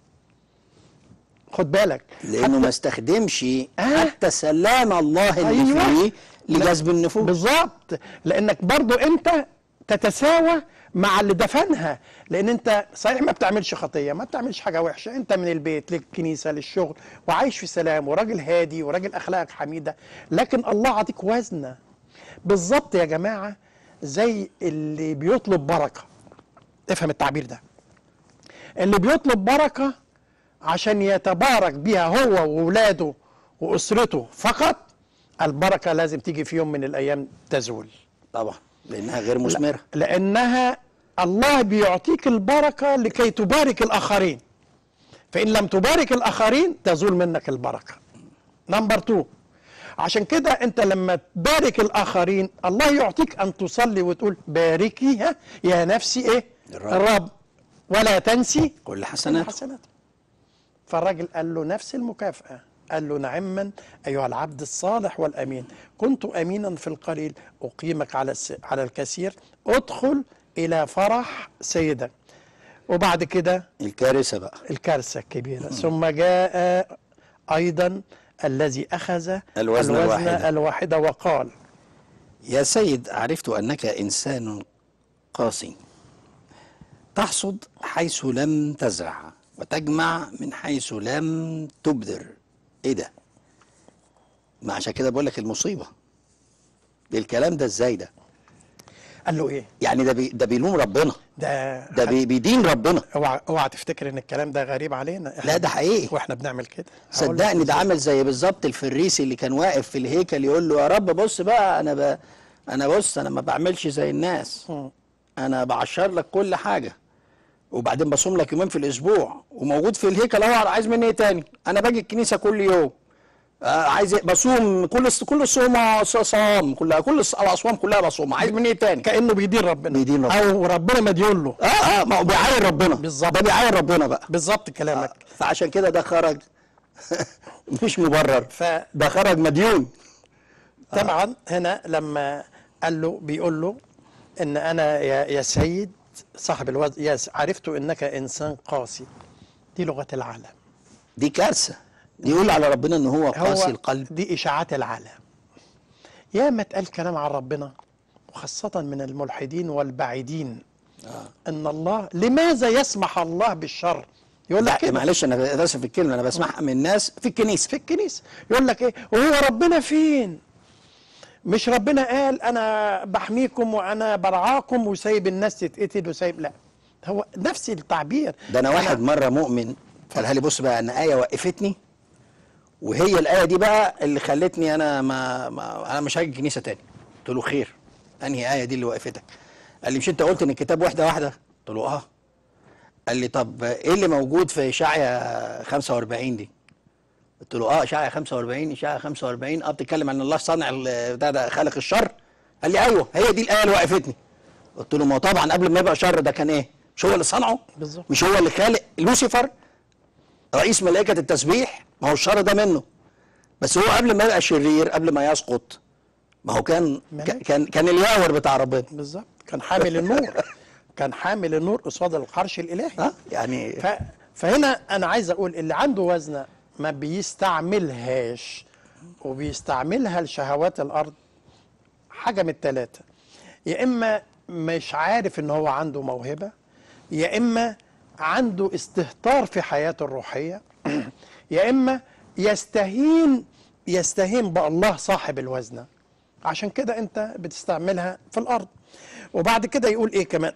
خد بالك لأنه ما استخدمش آه. حتى سلام الله اللي أيوة. فيه لجذب النفوس بالظبط لانك برضو انت تتساوى مع اللي دفنها لان انت صحيح ما بتعملش خطيه ما بتعملش حاجه وحشه انت من البيت للكنيسه للشغل وعايش في سلام وراجل هادي وراجل اخلاقك حميده لكن الله عطيك وزنه بالظبط يا جماعه زي اللي بيطلب بركه افهم التعبير ده اللي بيطلب بركة عشان يتبارك بيها هو وولاده وأسرته فقط البركة لازم تيجي في يوم من الأيام تزول طبعا لانها غير مثمره لأنها الله بيعطيك البركة لكي تبارك الآخرين فإن لم تبارك الآخرين تزول منك البركة نمبر تو عشان كده أنت لما تبارك الآخرين الله يعطيك أن تصلي وتقول باركيها يا نفسي إيه الرب. الرب ولا تنسي كل حسنات حسنات فالراجل قال له نفس المكافأة قال له نعما أيها العبد الصالح والأمين كنت أمينا في القليل أقيمك على الس... على الكثير ادخل إلى فرح سيدك وبعد كده الكارثه بقى الكارثة الكبيرة ثم جاء أيضا الذي أخذ الوزن الواحدة. الواحدة وقال يا سيد عرفت انك انسان قاسي تحصد حيث لم تزرع وتجمع من حيث لم تبذر ايه ده ما عشان كده بقول لك المصيبه الكلام ده ازاي ده قال له إيه يعني ده بي ده بيلوم ربنا ده ده بي بيدين ربنا اوعى اوعى تفتكر ان الكلام ده غريب علينا لا ده حقيقي واحنا بنعمل كده هقول لك صدقني ده إزاي. عامل زي بالظبط الفريسي اللي كان واقف في الهيكل يقول له يا رب بص بقى انا ب... انا بص انا ما بعملش زي الناس مم. انا بعشر لك كل حاجه وبعدين بصوم لك يومين في الاسبوع وموجود في الهيكل اهو عايز مني ايه تاني انا باجي الكنيسه كل يوم آه عايز إيه؟ بصوم كل الص- كل الصوم ص- صوم كلها كل الص- الاصوام كلها بصوم عايز مني ايه تاني كانه بيدين ربنا بيدين ربنا. او ربنا مديون له اه اه ما هو بيعاين ربنا بالظبط. ده بيعاين ربنا بقى بالظبط كلامك فعشان كده ده خرج مش مبرر ف ده خرج مديون طبعا هنا لما قال له بيقول له ان انا يا, يا سيد صاحب الوزن يا س- عرفت انك انسان قاسي دي لغه العالم دي كارثه دي يقول على ربنا ان هو قاسي القلب دي اشاعات العالم يا ما اتقال كلام عن ربنا وخاصه من الملحدين والبعيدين ان الله لماذا يسمح الله بالشر يقول لك لا كده معلش انا اسف في الكلمه انا بسمعها من ناس في الكنيسه في الكنيسه يقول لك ايه وهو ربنا فين مش ربنا قال انا بحميكم وانا برعاكم وسايب الناس تتقتل وسايب لا هو نفس التعبير ده انا واحد مره مؤمن قالها لي بص بقى انا ايه وقفتني وهي الايه دي بقى اللي خلتني انا ما, ما انا مش هاجي الكنيسه تاني قلت له خير انهي ايه دي اللي وقفتك قال لي مش انت قلت ان الكتاب واحده واحده قلت له اه قال لي طب ايه اللي موجود في اشعيا 45 دي قلت له اه اشعيا 45 اشعيا 45 اه بتتكلم عن الله صانع ال- بتاع ده خالق الشر قال لي ايوه هي دي الايه اللي وقفتني قلت له ما هو طبعا قبل ما يبقى شر ده كان ايه مش هو اللي صنعه بالظبط. مش هو اللي خالق لوسيفر رئيس ملائكه التسبيح ما هو الشر ده منه بس هو قبل ما يبقى شرير قبل ما يسقط ما هو كان ملائكة. كان كان الياور بتاع ربنا بالظبط كان حامل النور كان حامل النور قصاد العرش الالهي ها يعني ف... فهنا انا عايز اقول اللي عنده وزنه ما بيستعملهاش وبيستعملها لشهوات الارض حاجه من الثلاثه يا اما مش عارف ان هو عنده موهبه يا اما عنده استهتار في حياته الروحيه يا اما يستهين يستهين بالله صاحب الوزنه عشان كده انت بتستعملها في الارض وبعد كده يقول ايه كمان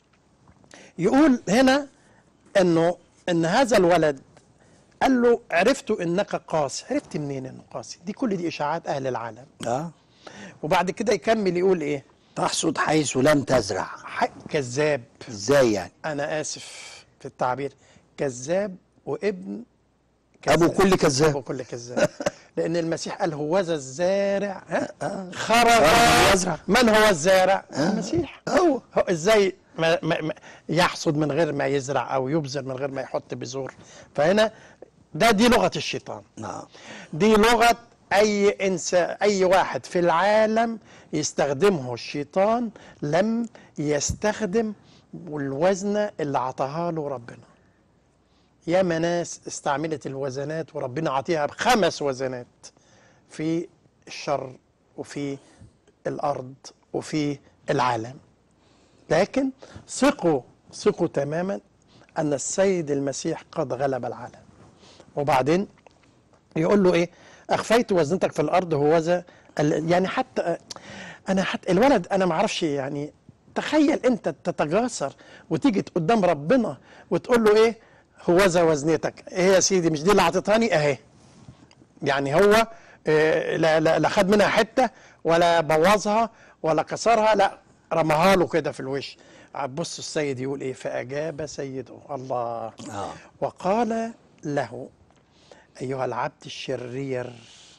يقول هنا انه ان هذا الولد قال له عرفت انك قاسي عرفت منين انه قاسي دي كل دي اشاعات اهل العالم اه وبعد كده يكمل يقول ايه تحصد حيث لم تزرع حق كذاب ازاي يعني انا اسف في التعبير كذاب وابن ابو كل ابو كذاب كل كذاب لان المسيح قال هوذا الزارع ها خرج خرج يزرع. من هو الزارع المسيح هو هو ازاي ما ما ما يحصد من غير ما يزرع او يبذر من غير ما يحط بذور فهنا ده دي لغه الشيطان نعم دي لغه اي انسان اي واحد في العالم يستخدمه الشيطان لم يستخدم الوزنه اللي عطاها له ربنا ياما ناس استعملت الوزنات وربنا عطيها خمس وزنات في الشر وفي الارض وفي العالم لكن ثقوا ثقوا تماما ان السيد المسيح قد غلب العالم وبعدين يقول له ايه اخفيت وزنتك في الارض هوذا ال- يعني حتى انا حتى الولد انا ما اعرفش يعني تخيل انت تتجاسر وتيجي قدام ربنا وتقول له ايه هوذا وزنتك ايه يا سيدي مش دي اللي عطيتهاني اهي يعني هو آه، لا, لا, لا خد منها حته ولا بوظها ولا كسرها لا رماها له كده في الوش بص السيد يقول ايه فاجاب سيده الله آه. وقال له ايها العبد الشرير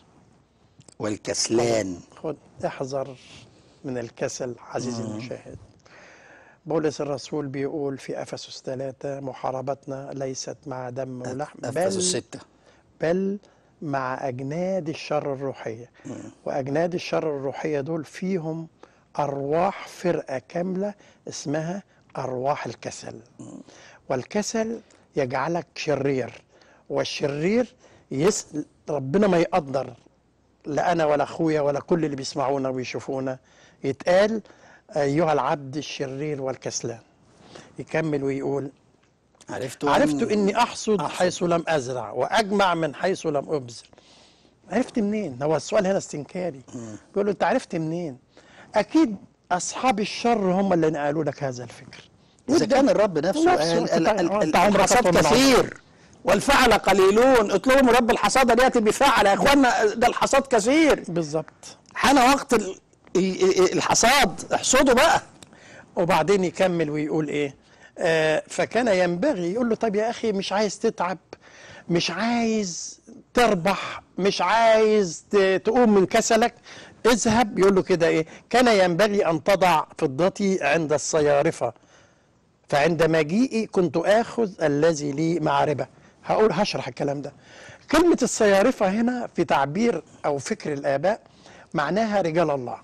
والكسلان خد احذر من الكسل عزيزي المشاهد بولس الرسول بيقول في افسس ثلاثة محاربتنا ليست مع دم ولحم أفسس ستة بل مع أجناد الشر الروحية وأجناد الشر الروحية دول فيهم أرواح فرقة كاملة اسمها أرواح الكسل والكسل يجعلك شرير والشرير يس ربنا ما يقدر لا أنا ولا أخويا ولا كل اللي بيسمعونا ويشوفونا يتقال أيها العبد الشرير والكسلان يكمل ويقول عرفت عرفت اني احصد أحصد. حيث لم ازرع واجمع من حيث لم ابذر عرفت منين هو السؤال هنا استنكاري بيقول له انت عرفت منين اكيد اصحاب الشر هم اللي نقلوا لك هذا الفكر إذا كان الرب نفسه نفسه قال ال- بتاع- ال- ال- بتاع عمرك الحصاد أطول من عمرك. كثير والفعل قليلون اطلبوا من رب الحصاد ان ياتي بفعل يا اخوانا ده الحصاد كثير بالظبط حان وقت ال- ال- ال- الحصاد احصدوا بقى وبعدين يكمل ويقول ايه آه فكان ينبغي يقول له طب يا اخي مش عايز تتعب مش عايز تربح مش عايز ت- تقوم من كسلك اذهب يقول له كده ايه كان ينبغي ان تضع فضتي عند الصيارفه فعند مجيئي كنت اخذ الذي لي مع ربا هقول هشرح الكلام ده كلمه الصيارفه هنا في تعبير او فكر الاباء معناها رجال الله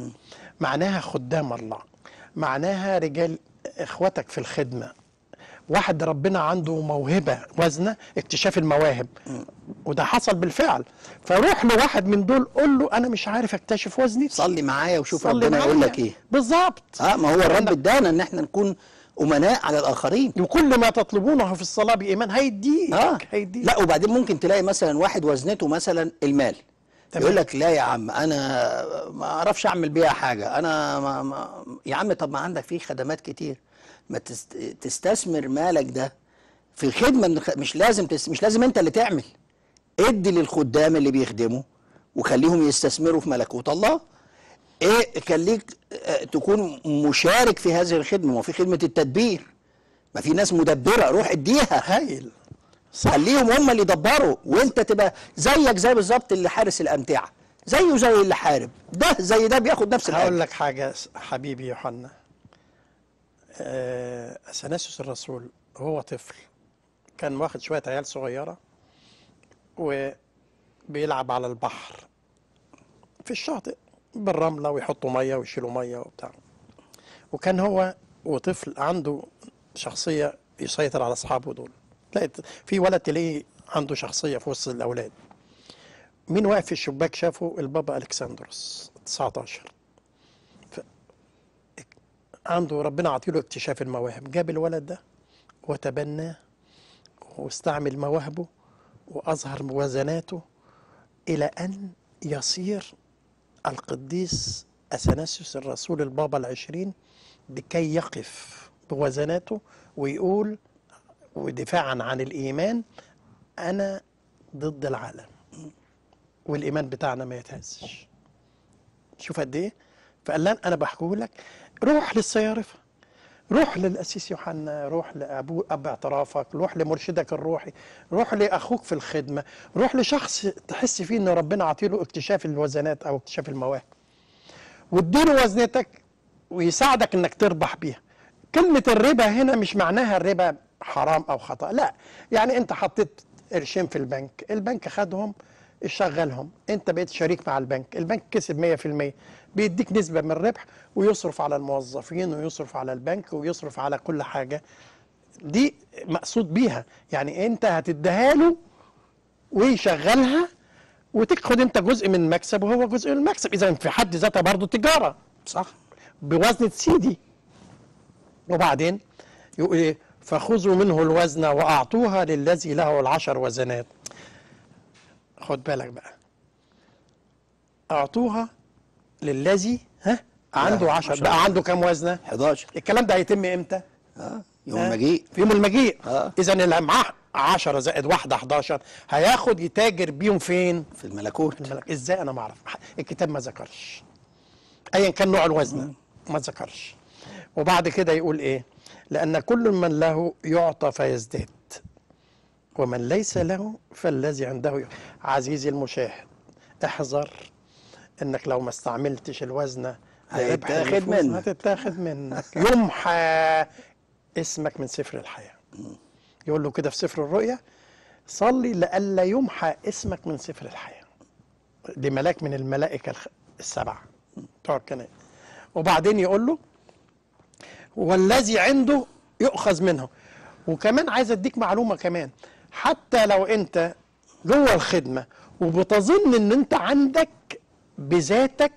معناها خدام الله معناها رجال اخوتك في الخدمه واحد ربنا عنده موهبه وزنه اكتشاف المواهب وده حصل بالفعل فروح لواحد من دول قول له انا مش عارف اكتشف وزني صلي معايا وشوف صلي ربنا يقول معايا. لك ايه بالظبط اه ما هو الرب ادانا ان احنا نكون امناء على الاخرين وكل ما تطلبونه في الصلاه بايمان هيديك اه هيديك لا وبعدين ممكن تلاقي مثلا واحد وزنته مثلا المال تمام. يقول لك لا يا عم انا ما اعرفش اعمل بيها حاجه انا ما ما يا عم طب ما عندك فيه خدمات كتير ما تست... تستثمر مالك ده في خدمه من الخ... مش لازم تس... مش لازم انت اللي تعمل ادي للخدام اللي بيخدموا وخليهم يستثمروا في ملكوت الله ايه خليك آه، تكون مشارك في هذه الخدمه ما في خدمه التدبير ما في ناس مدبره روح اديها هايل صح خليهم هم اللي يدبروا وانت تبقى زيك زي بالظبط اللي حارس الامتعه زيه زي اللي حارب ده زي ده بياخد نفس هقول الأجر لك حاجه حبيبي يوحنا آه، اثناسيوس الرسول وهو طفل كان واخد شويه عيال صغيره وبيلعب على البحر في الشاطئ بالرمله ويحطوا ميه ويشيلوا ميه وبتاع وكان هو وطفل عنده شخصيه يسيطر على اصحابه دول لقيت في ولد تلاقيه عنده شخصيه في وسط الاولاد مين واقف في الشباك شافه البابا الكسندروس 19 ف... عنده ربنا عطيله اكتشاف المواهب جاب الولد ده وتبناه واستعمل مواهبه واظهر موازناته الى ان يصير القديس اثناسيوس الرسول البابا العشرين لكي يقف بوزناته ويقول ودفاعا عن الايمان انا ضد العالم والايمان بتاعنا ما يتهزش شوف قد ايه فقال لن انا بحكيه لك روح للصيارفه روح للأسيس يوحنا روح لأبو أب اعترافك روح لمرشدك الروحي روح لأخوك في الخدمة روح لشخص تحس فيه أن ربنا عطيله اكتشاف الوزنات أو اكتشاف المواهب واديله وزنتك ويساعدك انك تربح بيها كلمة الربا هنا مش معناها الربا حرام او خطأ لا يعني انت حطيت قرشين في البنك البنك خدهم شغلهم انت بقيت شريك مع البنك البنك كسب 100% بيديك نسبة من الربح ويصرف على الموظفين ويصرف على البنك ويصرف على كل حاجة دي مقصود بيها يعني انت هتديها له ويشغلها وتاخد انت جزء من المكسب وهو جزء من المكسب اذا في حد ذاتها برضه تجاره صح بوزنة سيدي وبعدين يقول ايه فخذوا منه الوزن واعطوها للذي له العشر وزنات خد بالك بقى اعطوها للذي ها عنده 10 بقى عنده كام وزنه 11 الكلام ده هيتم امتى اه يوم آه، المجيء في يوم المجيء آه. اذا اللي معاه 10 زائد واحده 11 هياخد يتاجر بيهم فين في الملكوت الملك ازاي انا ما اعرف الكتاب ما ذكرش ايا كان نوع الوزن ما ذكرش وبعد كده يقول ايه لان كل من له يعطى فيزداد ومن ليس له فالذي عنده ي- عزيزي المشاهد احذر انك لو ما استعملتش الوزنه لربح هيتاخد النفوس منك. هتتاخد منك يمحى اسمك من سفر الحياه يقول له كده في سفر الرؤيا صلي لئلا يمحى اسمك من سفر الحياه دي ملاك من الملائكه الخ- السبعه بتوع الكنائس وبعدين يقول له والذي عنده يؤخذ منه وكمان عايز اديك معلومه كمان حتى لو انت جوه الخدمه وبتظن ان انت عندك بذاتك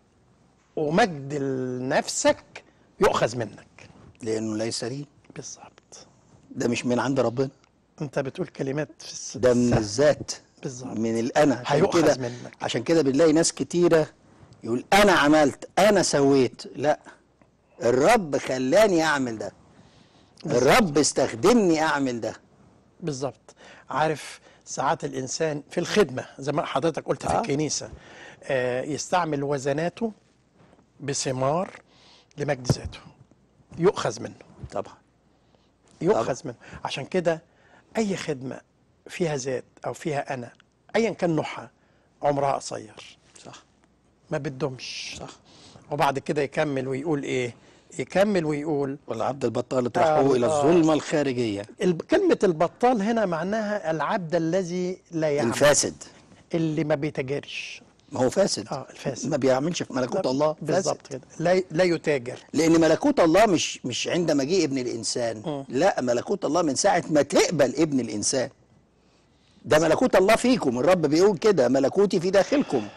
ومجد لنفسك يؤخذ منك لانه ليس لي بالظبط ده مش من عند ربنا انت بتقول كلمات في الس- ده من السهل. الذات بالظبط. من الانا عشان هيؤخذ كده منك. عشان كده بنلاقي ناس كتيره يقول انا عملت انا سويت لا الرب خلاني اعمل ده الرب استخدمني اعمل ده بالظبط عارف ساعات الانسان في الخدمه زي ما حضرتك قلت في آه. الكنيسه آه يستعمل وزناته بثمار لمجد ذاته يؤخذ منه طبعا يؤخذ منه عشان كده اي خدمه فيها ذات او فيها انا ايا كان نوعها عمرها قصير صح ما بتدومش صح وبعد كده يكمل ويقول ايه يكمل ويقول والعبد البطال اطرحوه الى آه. الظلمه الخارجيه الب- كلمة البطال هنا معناها العبد الذي لا يعمل الفاسد اللي ما بيتاجرش ما هو فاسد اه الفاسد ما بيعملش في ملكوت الله فاسد. بالظبط كده لا لا يتاجر لان ملكوت الله مش مش عند مجيء ابن الانسان مم. لا ملكوت الله من ساعه ما تقبل ابن الانسان ده ملكوت الله فيكم الرب بيقول كده ملكوتي في داخلكم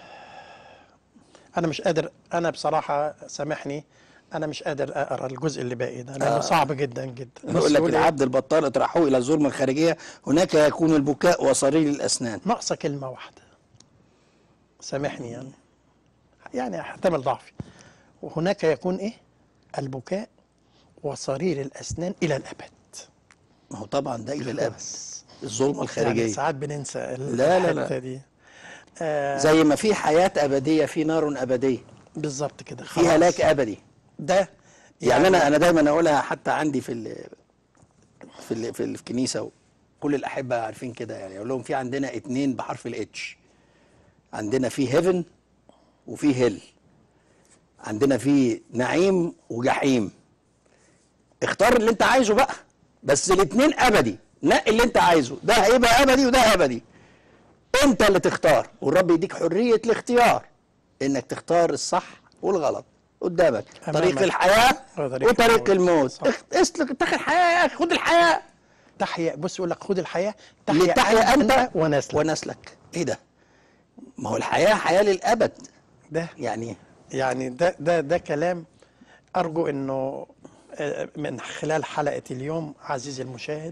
انا مش قادر انا بصراحة سامحني انا مش قادر اقرا الجزء اللي باقي ده لانه آه. صعب جدا جدا بص يقول لك يقول إيه؟ العبد البطال اطرحوه الى الظلمه الخارجيه هناك يكون البكاء وصرير الاسنان ناقصة كلمة واحدة سامحني يعني يعني احتمل ضعفي وهناك يكون ايه البكاء وصرير الاسنان الى الابد ما هو طبعا ده الى الابد بس. الظلمه يعني الخارجيه ساعات بننسى ال- لا، لا، لا. الحتة دي آه زي ما في حياه ابديه في نار ابديه بالظبط كده في خلاص. هلاك ابدي ده يعني انا انا دايما اقولها حتى عندي في ال في ال في الكنيسه كل الاحبه عارفين كده يعني اقول لهم في عندنا اتنين بحرف الاتش عندنا في هيفن وفي هيل عندنا في نعيم وجحيم اختار اللي انت عايزه بقى بس الاتنين ابدي نقي اللي انت عايزه ده هيبقى ابدي وده ابدي انت اللي تختار والرب يديك حريه الاختيار انك تختار الصح والغلط قدامك أمامك. طريق الحياه وطريق وطريق الموت. الموت صح. اخ- اسلك اتخذ الحياه يا اخي خد الحياه تحيا بص يقول لك خد الحياه اللي تحيا انت ونسلك ونسلك ايه ده ما هو الحياه حياه للابد ده يعني يعني ده ده ده كلام ارجو انه آه، من خلال حلقه اليوم عزيزي المشاهد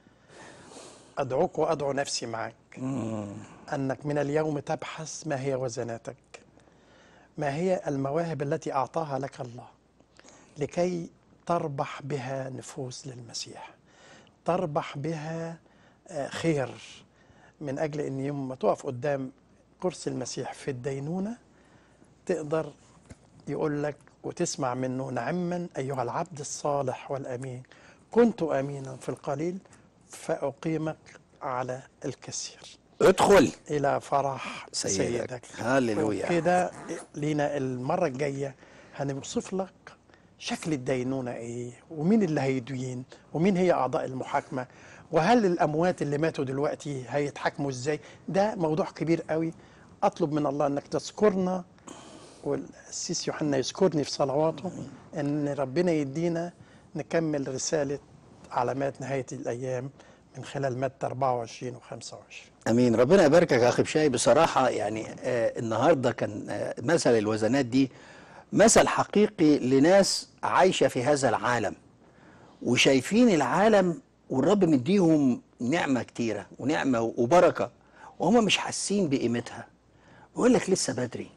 ادعوك وادعو نفسي معك انك من اليوم تبحث ما هي وزناتك ما هي المواهب التي اعطاها لك الله لكي تربح بها نفوس للمسيح تربح بها آه، خير من اجل ان يوم ما تقف قدام كرسي المسيح في الدينونه تقدر يقول لك وتسمع منه نعما أيها العبد الصالح والأمين كنت أمينا في القليل فأقيمك على الكثير ادخل إلى فرح سيدك. سيدك, هللويا. كده لينا المرة الجاية هنوصف لك شكل الدينونة إيه ومين اللي هيدين ومين هي أعضاء المحاكمة وهل الأموات اللي ماتوا دلوقتي هيتحاكموا إزاي ده موضوع كبير قوي أطلب من الله أنك تذكرنا والسيس يوحنا يذكرني في صلواته ان ربنا يدينا نكمل رساله علامات نهايه الايام من خلال متى 24 و 25 امين ربنا يباركك يا اخي بشاي بصراحه يعني آه النهارده كان آه مثل الوزنات دي مثل حقيقي لناس عايشه في هذا العالم وشايفين العالم والرب مديهم نعمه كتيره ونعمه وبركه وهم مش حاسين بقيمتها ويقول لك لسه بدري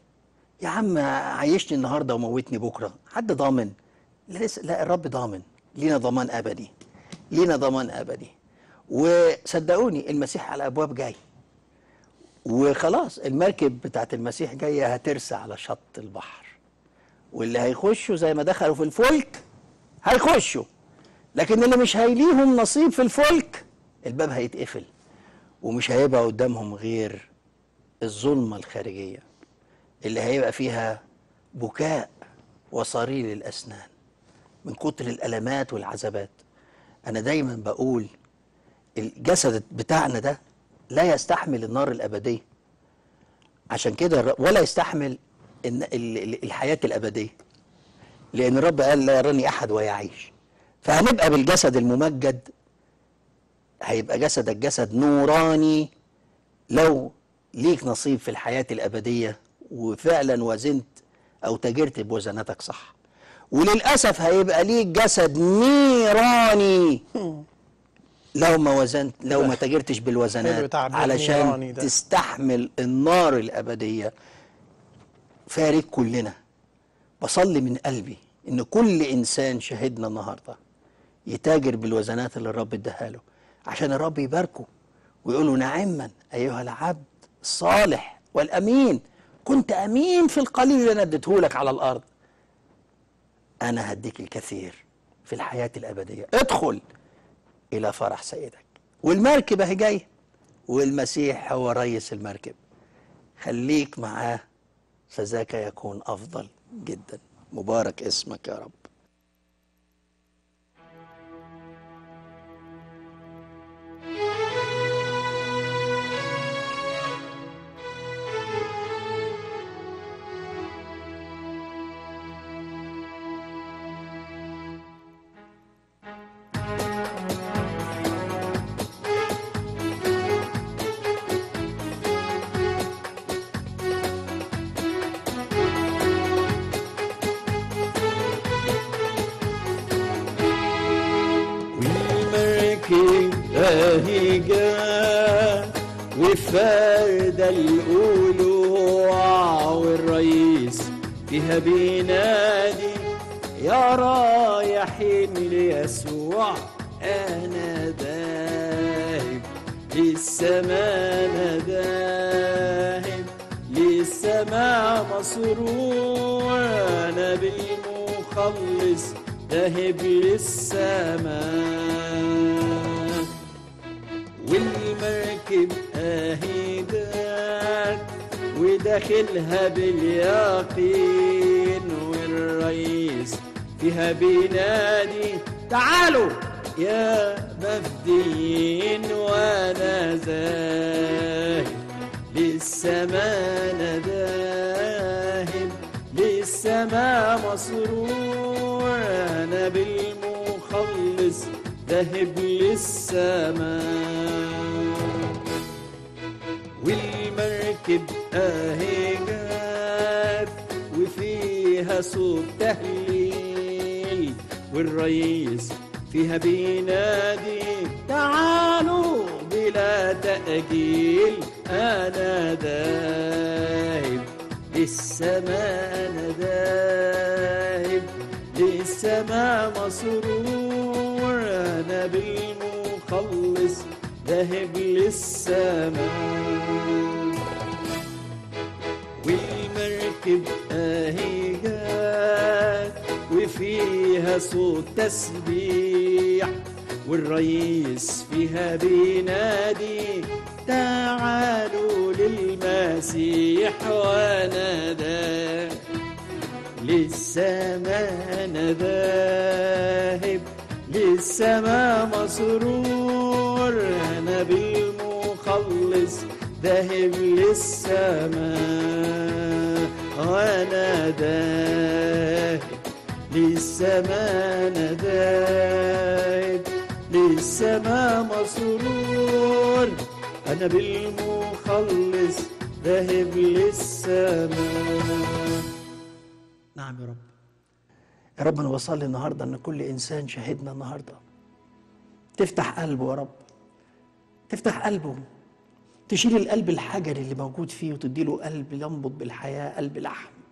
يا عم عيشني النهارده وموتني بكره حد ضامن لا لسه لا الرب ضامن لينا ضمان ابدي لينا ضمان ابدي وصدقوني المسيح على الابواب جاي وخلاص المركب بتاعت المسيح جايه هترسى على شط البحر واللي هيخشوا زي ما دخلوا في الفلك هيخشوا لكن اللي مش هيليهم نصيب في الفلك الباب هيتقفل ومش هيبقى قدامهم غير الظلمه الخارجيه اللي هيبقى فيها بكاء وصرير الاسنان من كتر الالمات والعذابات انا دايما بقول الجسد بتاعنا ده لا يستحمل النار الابديه عشان كده الر- ولا يستحمل إن ال- ال- الحياه الابديه لان الرب قال لا يراني احد ويعيش فهنبقى بالجسد الممجد هيبقى جسدك جسد نوراني لو ليك نصيب في الحياه الابديه وفعلا وزنت او تاجرت بوزناتك صح وللاسف هيبقى ليك جسد نيراني لو ما وزنت لو ما تاجرتش حلو بالوزنات تعبير نيراني علشان ده. تستحمل النار الابديه فارق كلنا بصلي من قلبي ان كل انسان شهدنا النهارده يتاجر بالوزنات اللي الرب اداها له عشان الرب يباركه ويقول له نعما ايها العبد الصالح والامين كنت امين في القليل اللي انا اديته لك على الارض انا هديك الكثير في الحياه الابديه ادخل الى فرح سيدك والمركب اهي جايه والمسيح هو رئيس المركب خليك معاه فذاك يكون افضل جدا مبارك اسمك يا رب والمركب اهي جا وفرد القلوع والرئيس فيها بينادي يا رايحين ليسوع انا ذاهب للسما انا ذاهب للسما مسرور انا بالمخلص ذاهب للسماء والمركب اهي جات وداخلها باليقين والرئيس فيها بينادي تعالوا يا مفديين وانا ذاهب للسماء أنا ذاهب للسماء مسرور انا بالمخلص ذاهب للسماء والمركب اهي جات وفيها صوت تهليل والرئيس فيها بينادي تعالوا بلا تأجيل أنا ذاهب للسماء أنا ذاهب للسماء مسرور أنا بالمخلص ذاهب للسماء والمركب اهي جات وفيها صوت تسبيح والرئيس فيها بينادي تعالوا للمسيح وانا ذا للسماء أنا ذاهب للسماء مسرور أنا بالمخلص ذاهب للسماء وأنا ذاهب للسماء أنا ذاهب للسماء مسرور أنا بالمخلص ذاهب للسماء نعم يا رب يا رب انا بصلي النهارده ان كل انسان شاهدنا النهارده تفتح قلبه يا رب تفتح قلبه تشيل القلب الحجري اللي موجود فيه وتديله قلب ينبض بالحياه قلب لحم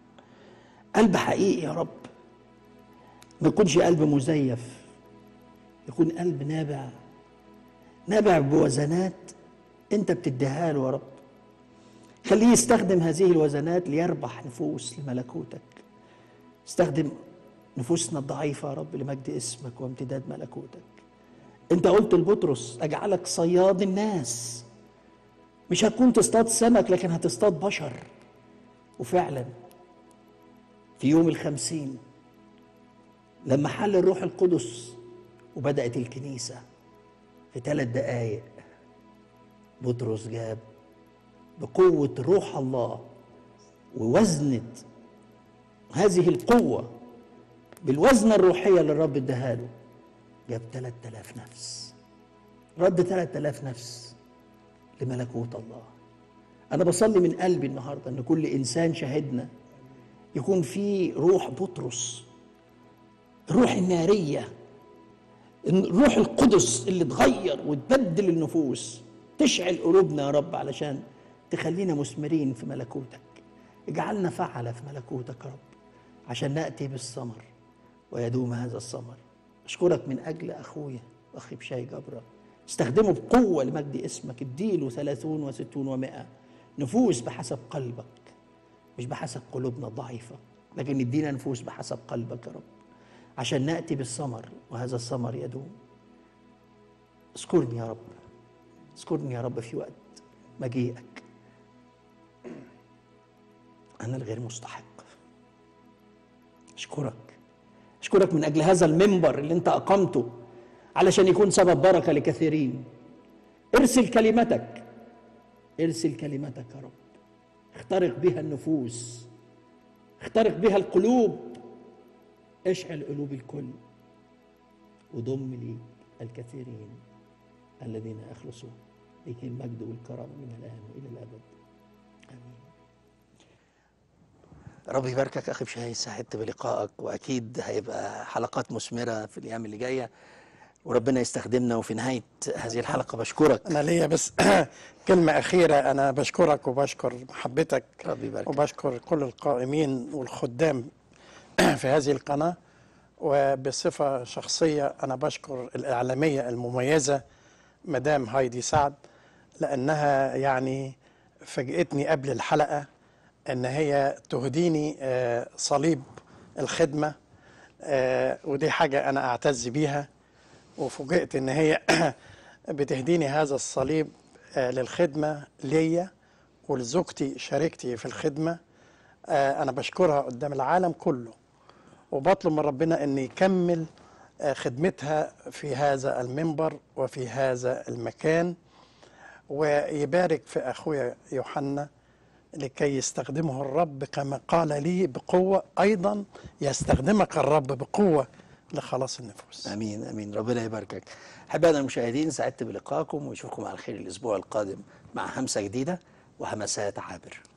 قلب حقيقي يا رب ما يكونش قلب مزيف يكون قلب نابع نابع بوزنات انت بتديها له يا رب خليه يستخدم هذه الوزنات ليربح نفوس لملكوتك استخدم نفوسنا الضعيفة يا رب لمجد اسمك وامتداد ملكوتك انت قلت لبطرس اجعلك صياد الناس مش هتكون تصطاد سمك لكن هتصطاد بشر وفعلا في يوم الخمسين لما حل الروح القدس وبدأت الكنيسة في ثلاث دقايق بطرس جاب بقوة روح الله ووزنت هذه القوة بالوزنة الروحية اللي الرب اداها له جاب 3000 نفس رد 3000 نفس لملكوت الله أنا بصلي من قلبي النهاردة إن كل إنسان شاهدنا يكون في روح بطرس الروح النارية الروح القدس اللي تغير وتبدل النفوس تشعل قلوبنا يا رب علشان تخلينا مثمرين في ملكوتك اجعلنا فعلة في ملكوتك يا رب عشان نأتي بالثمر ويدوم هذا الثمر أشكرك من أجل أخويا أخي بشاي جبرة استخدمه بقوة لمجد اسمك اديله ثلاثون وستون ومائة نفوس بحسب قلبك مش بحسب قلوبنا الضعيفة لكن ادينا نفوس بحسب قلبك يا رب عشان نأتي بالثمر وهذا الثمر يدوم اذكرني يا رب اذكرني يا رب في وقت مجيئك أنا الغير مستحق أشكرك أشكرك من أجل هذا المنبر اللي أنت أقمته علشان يكون سبب بركة لكثيرين ارسل كلمتك ارسل كلمتك يا رب اخترق بها النفوس اخترق بها القلوب اشعل قلوب الكل وضم لي الكثيرين الذين اخلصوا لك المجد والكرم من الان والى الابد امين رب يباركك اخي بشاي سعدت بلقائك واكيد هيبقى حلقات مثمره في الايام اللي جايه وربنا يستخدمنا وفي نهايه هذه الحلقه بشكرك أنا ليا بس كلمة أخيرة أنا بشكرك وبشكر محبتك ربي يبارك وبشكر كل القائمين والخدام في هذه القناة وبصفة شخصية أنا بشكر الإعلامية المميزة مدام هايدي سعد لأنها يعني فاجأتني قبل الحلقة أن هي تهديني آه، صليب الخدمة آه، ودي حاجة أنا أعتز بيها وفوجئت ان هي بتهديني هذا الصليب آه، للخدمه ليا ولزوجتي شريكتي في الخدمه آه، انا بشكرها قدام العالم كله وبطلب من ربنا ان يكمل آه، خدمتها في هذا المنبر وفي هذا المكان ويبارك في اخويا يوحنا لكي يستخدمه الرب كما قال لي بقوه ايضا يستخدمك الرب بقوه لخلاص النفوس امين امين ربنا يباركك احبائنا المشاهدين سعدت بلقائكم واشوفكم على خير الاسبوع القادم مع همسه جديده وهمسات عابر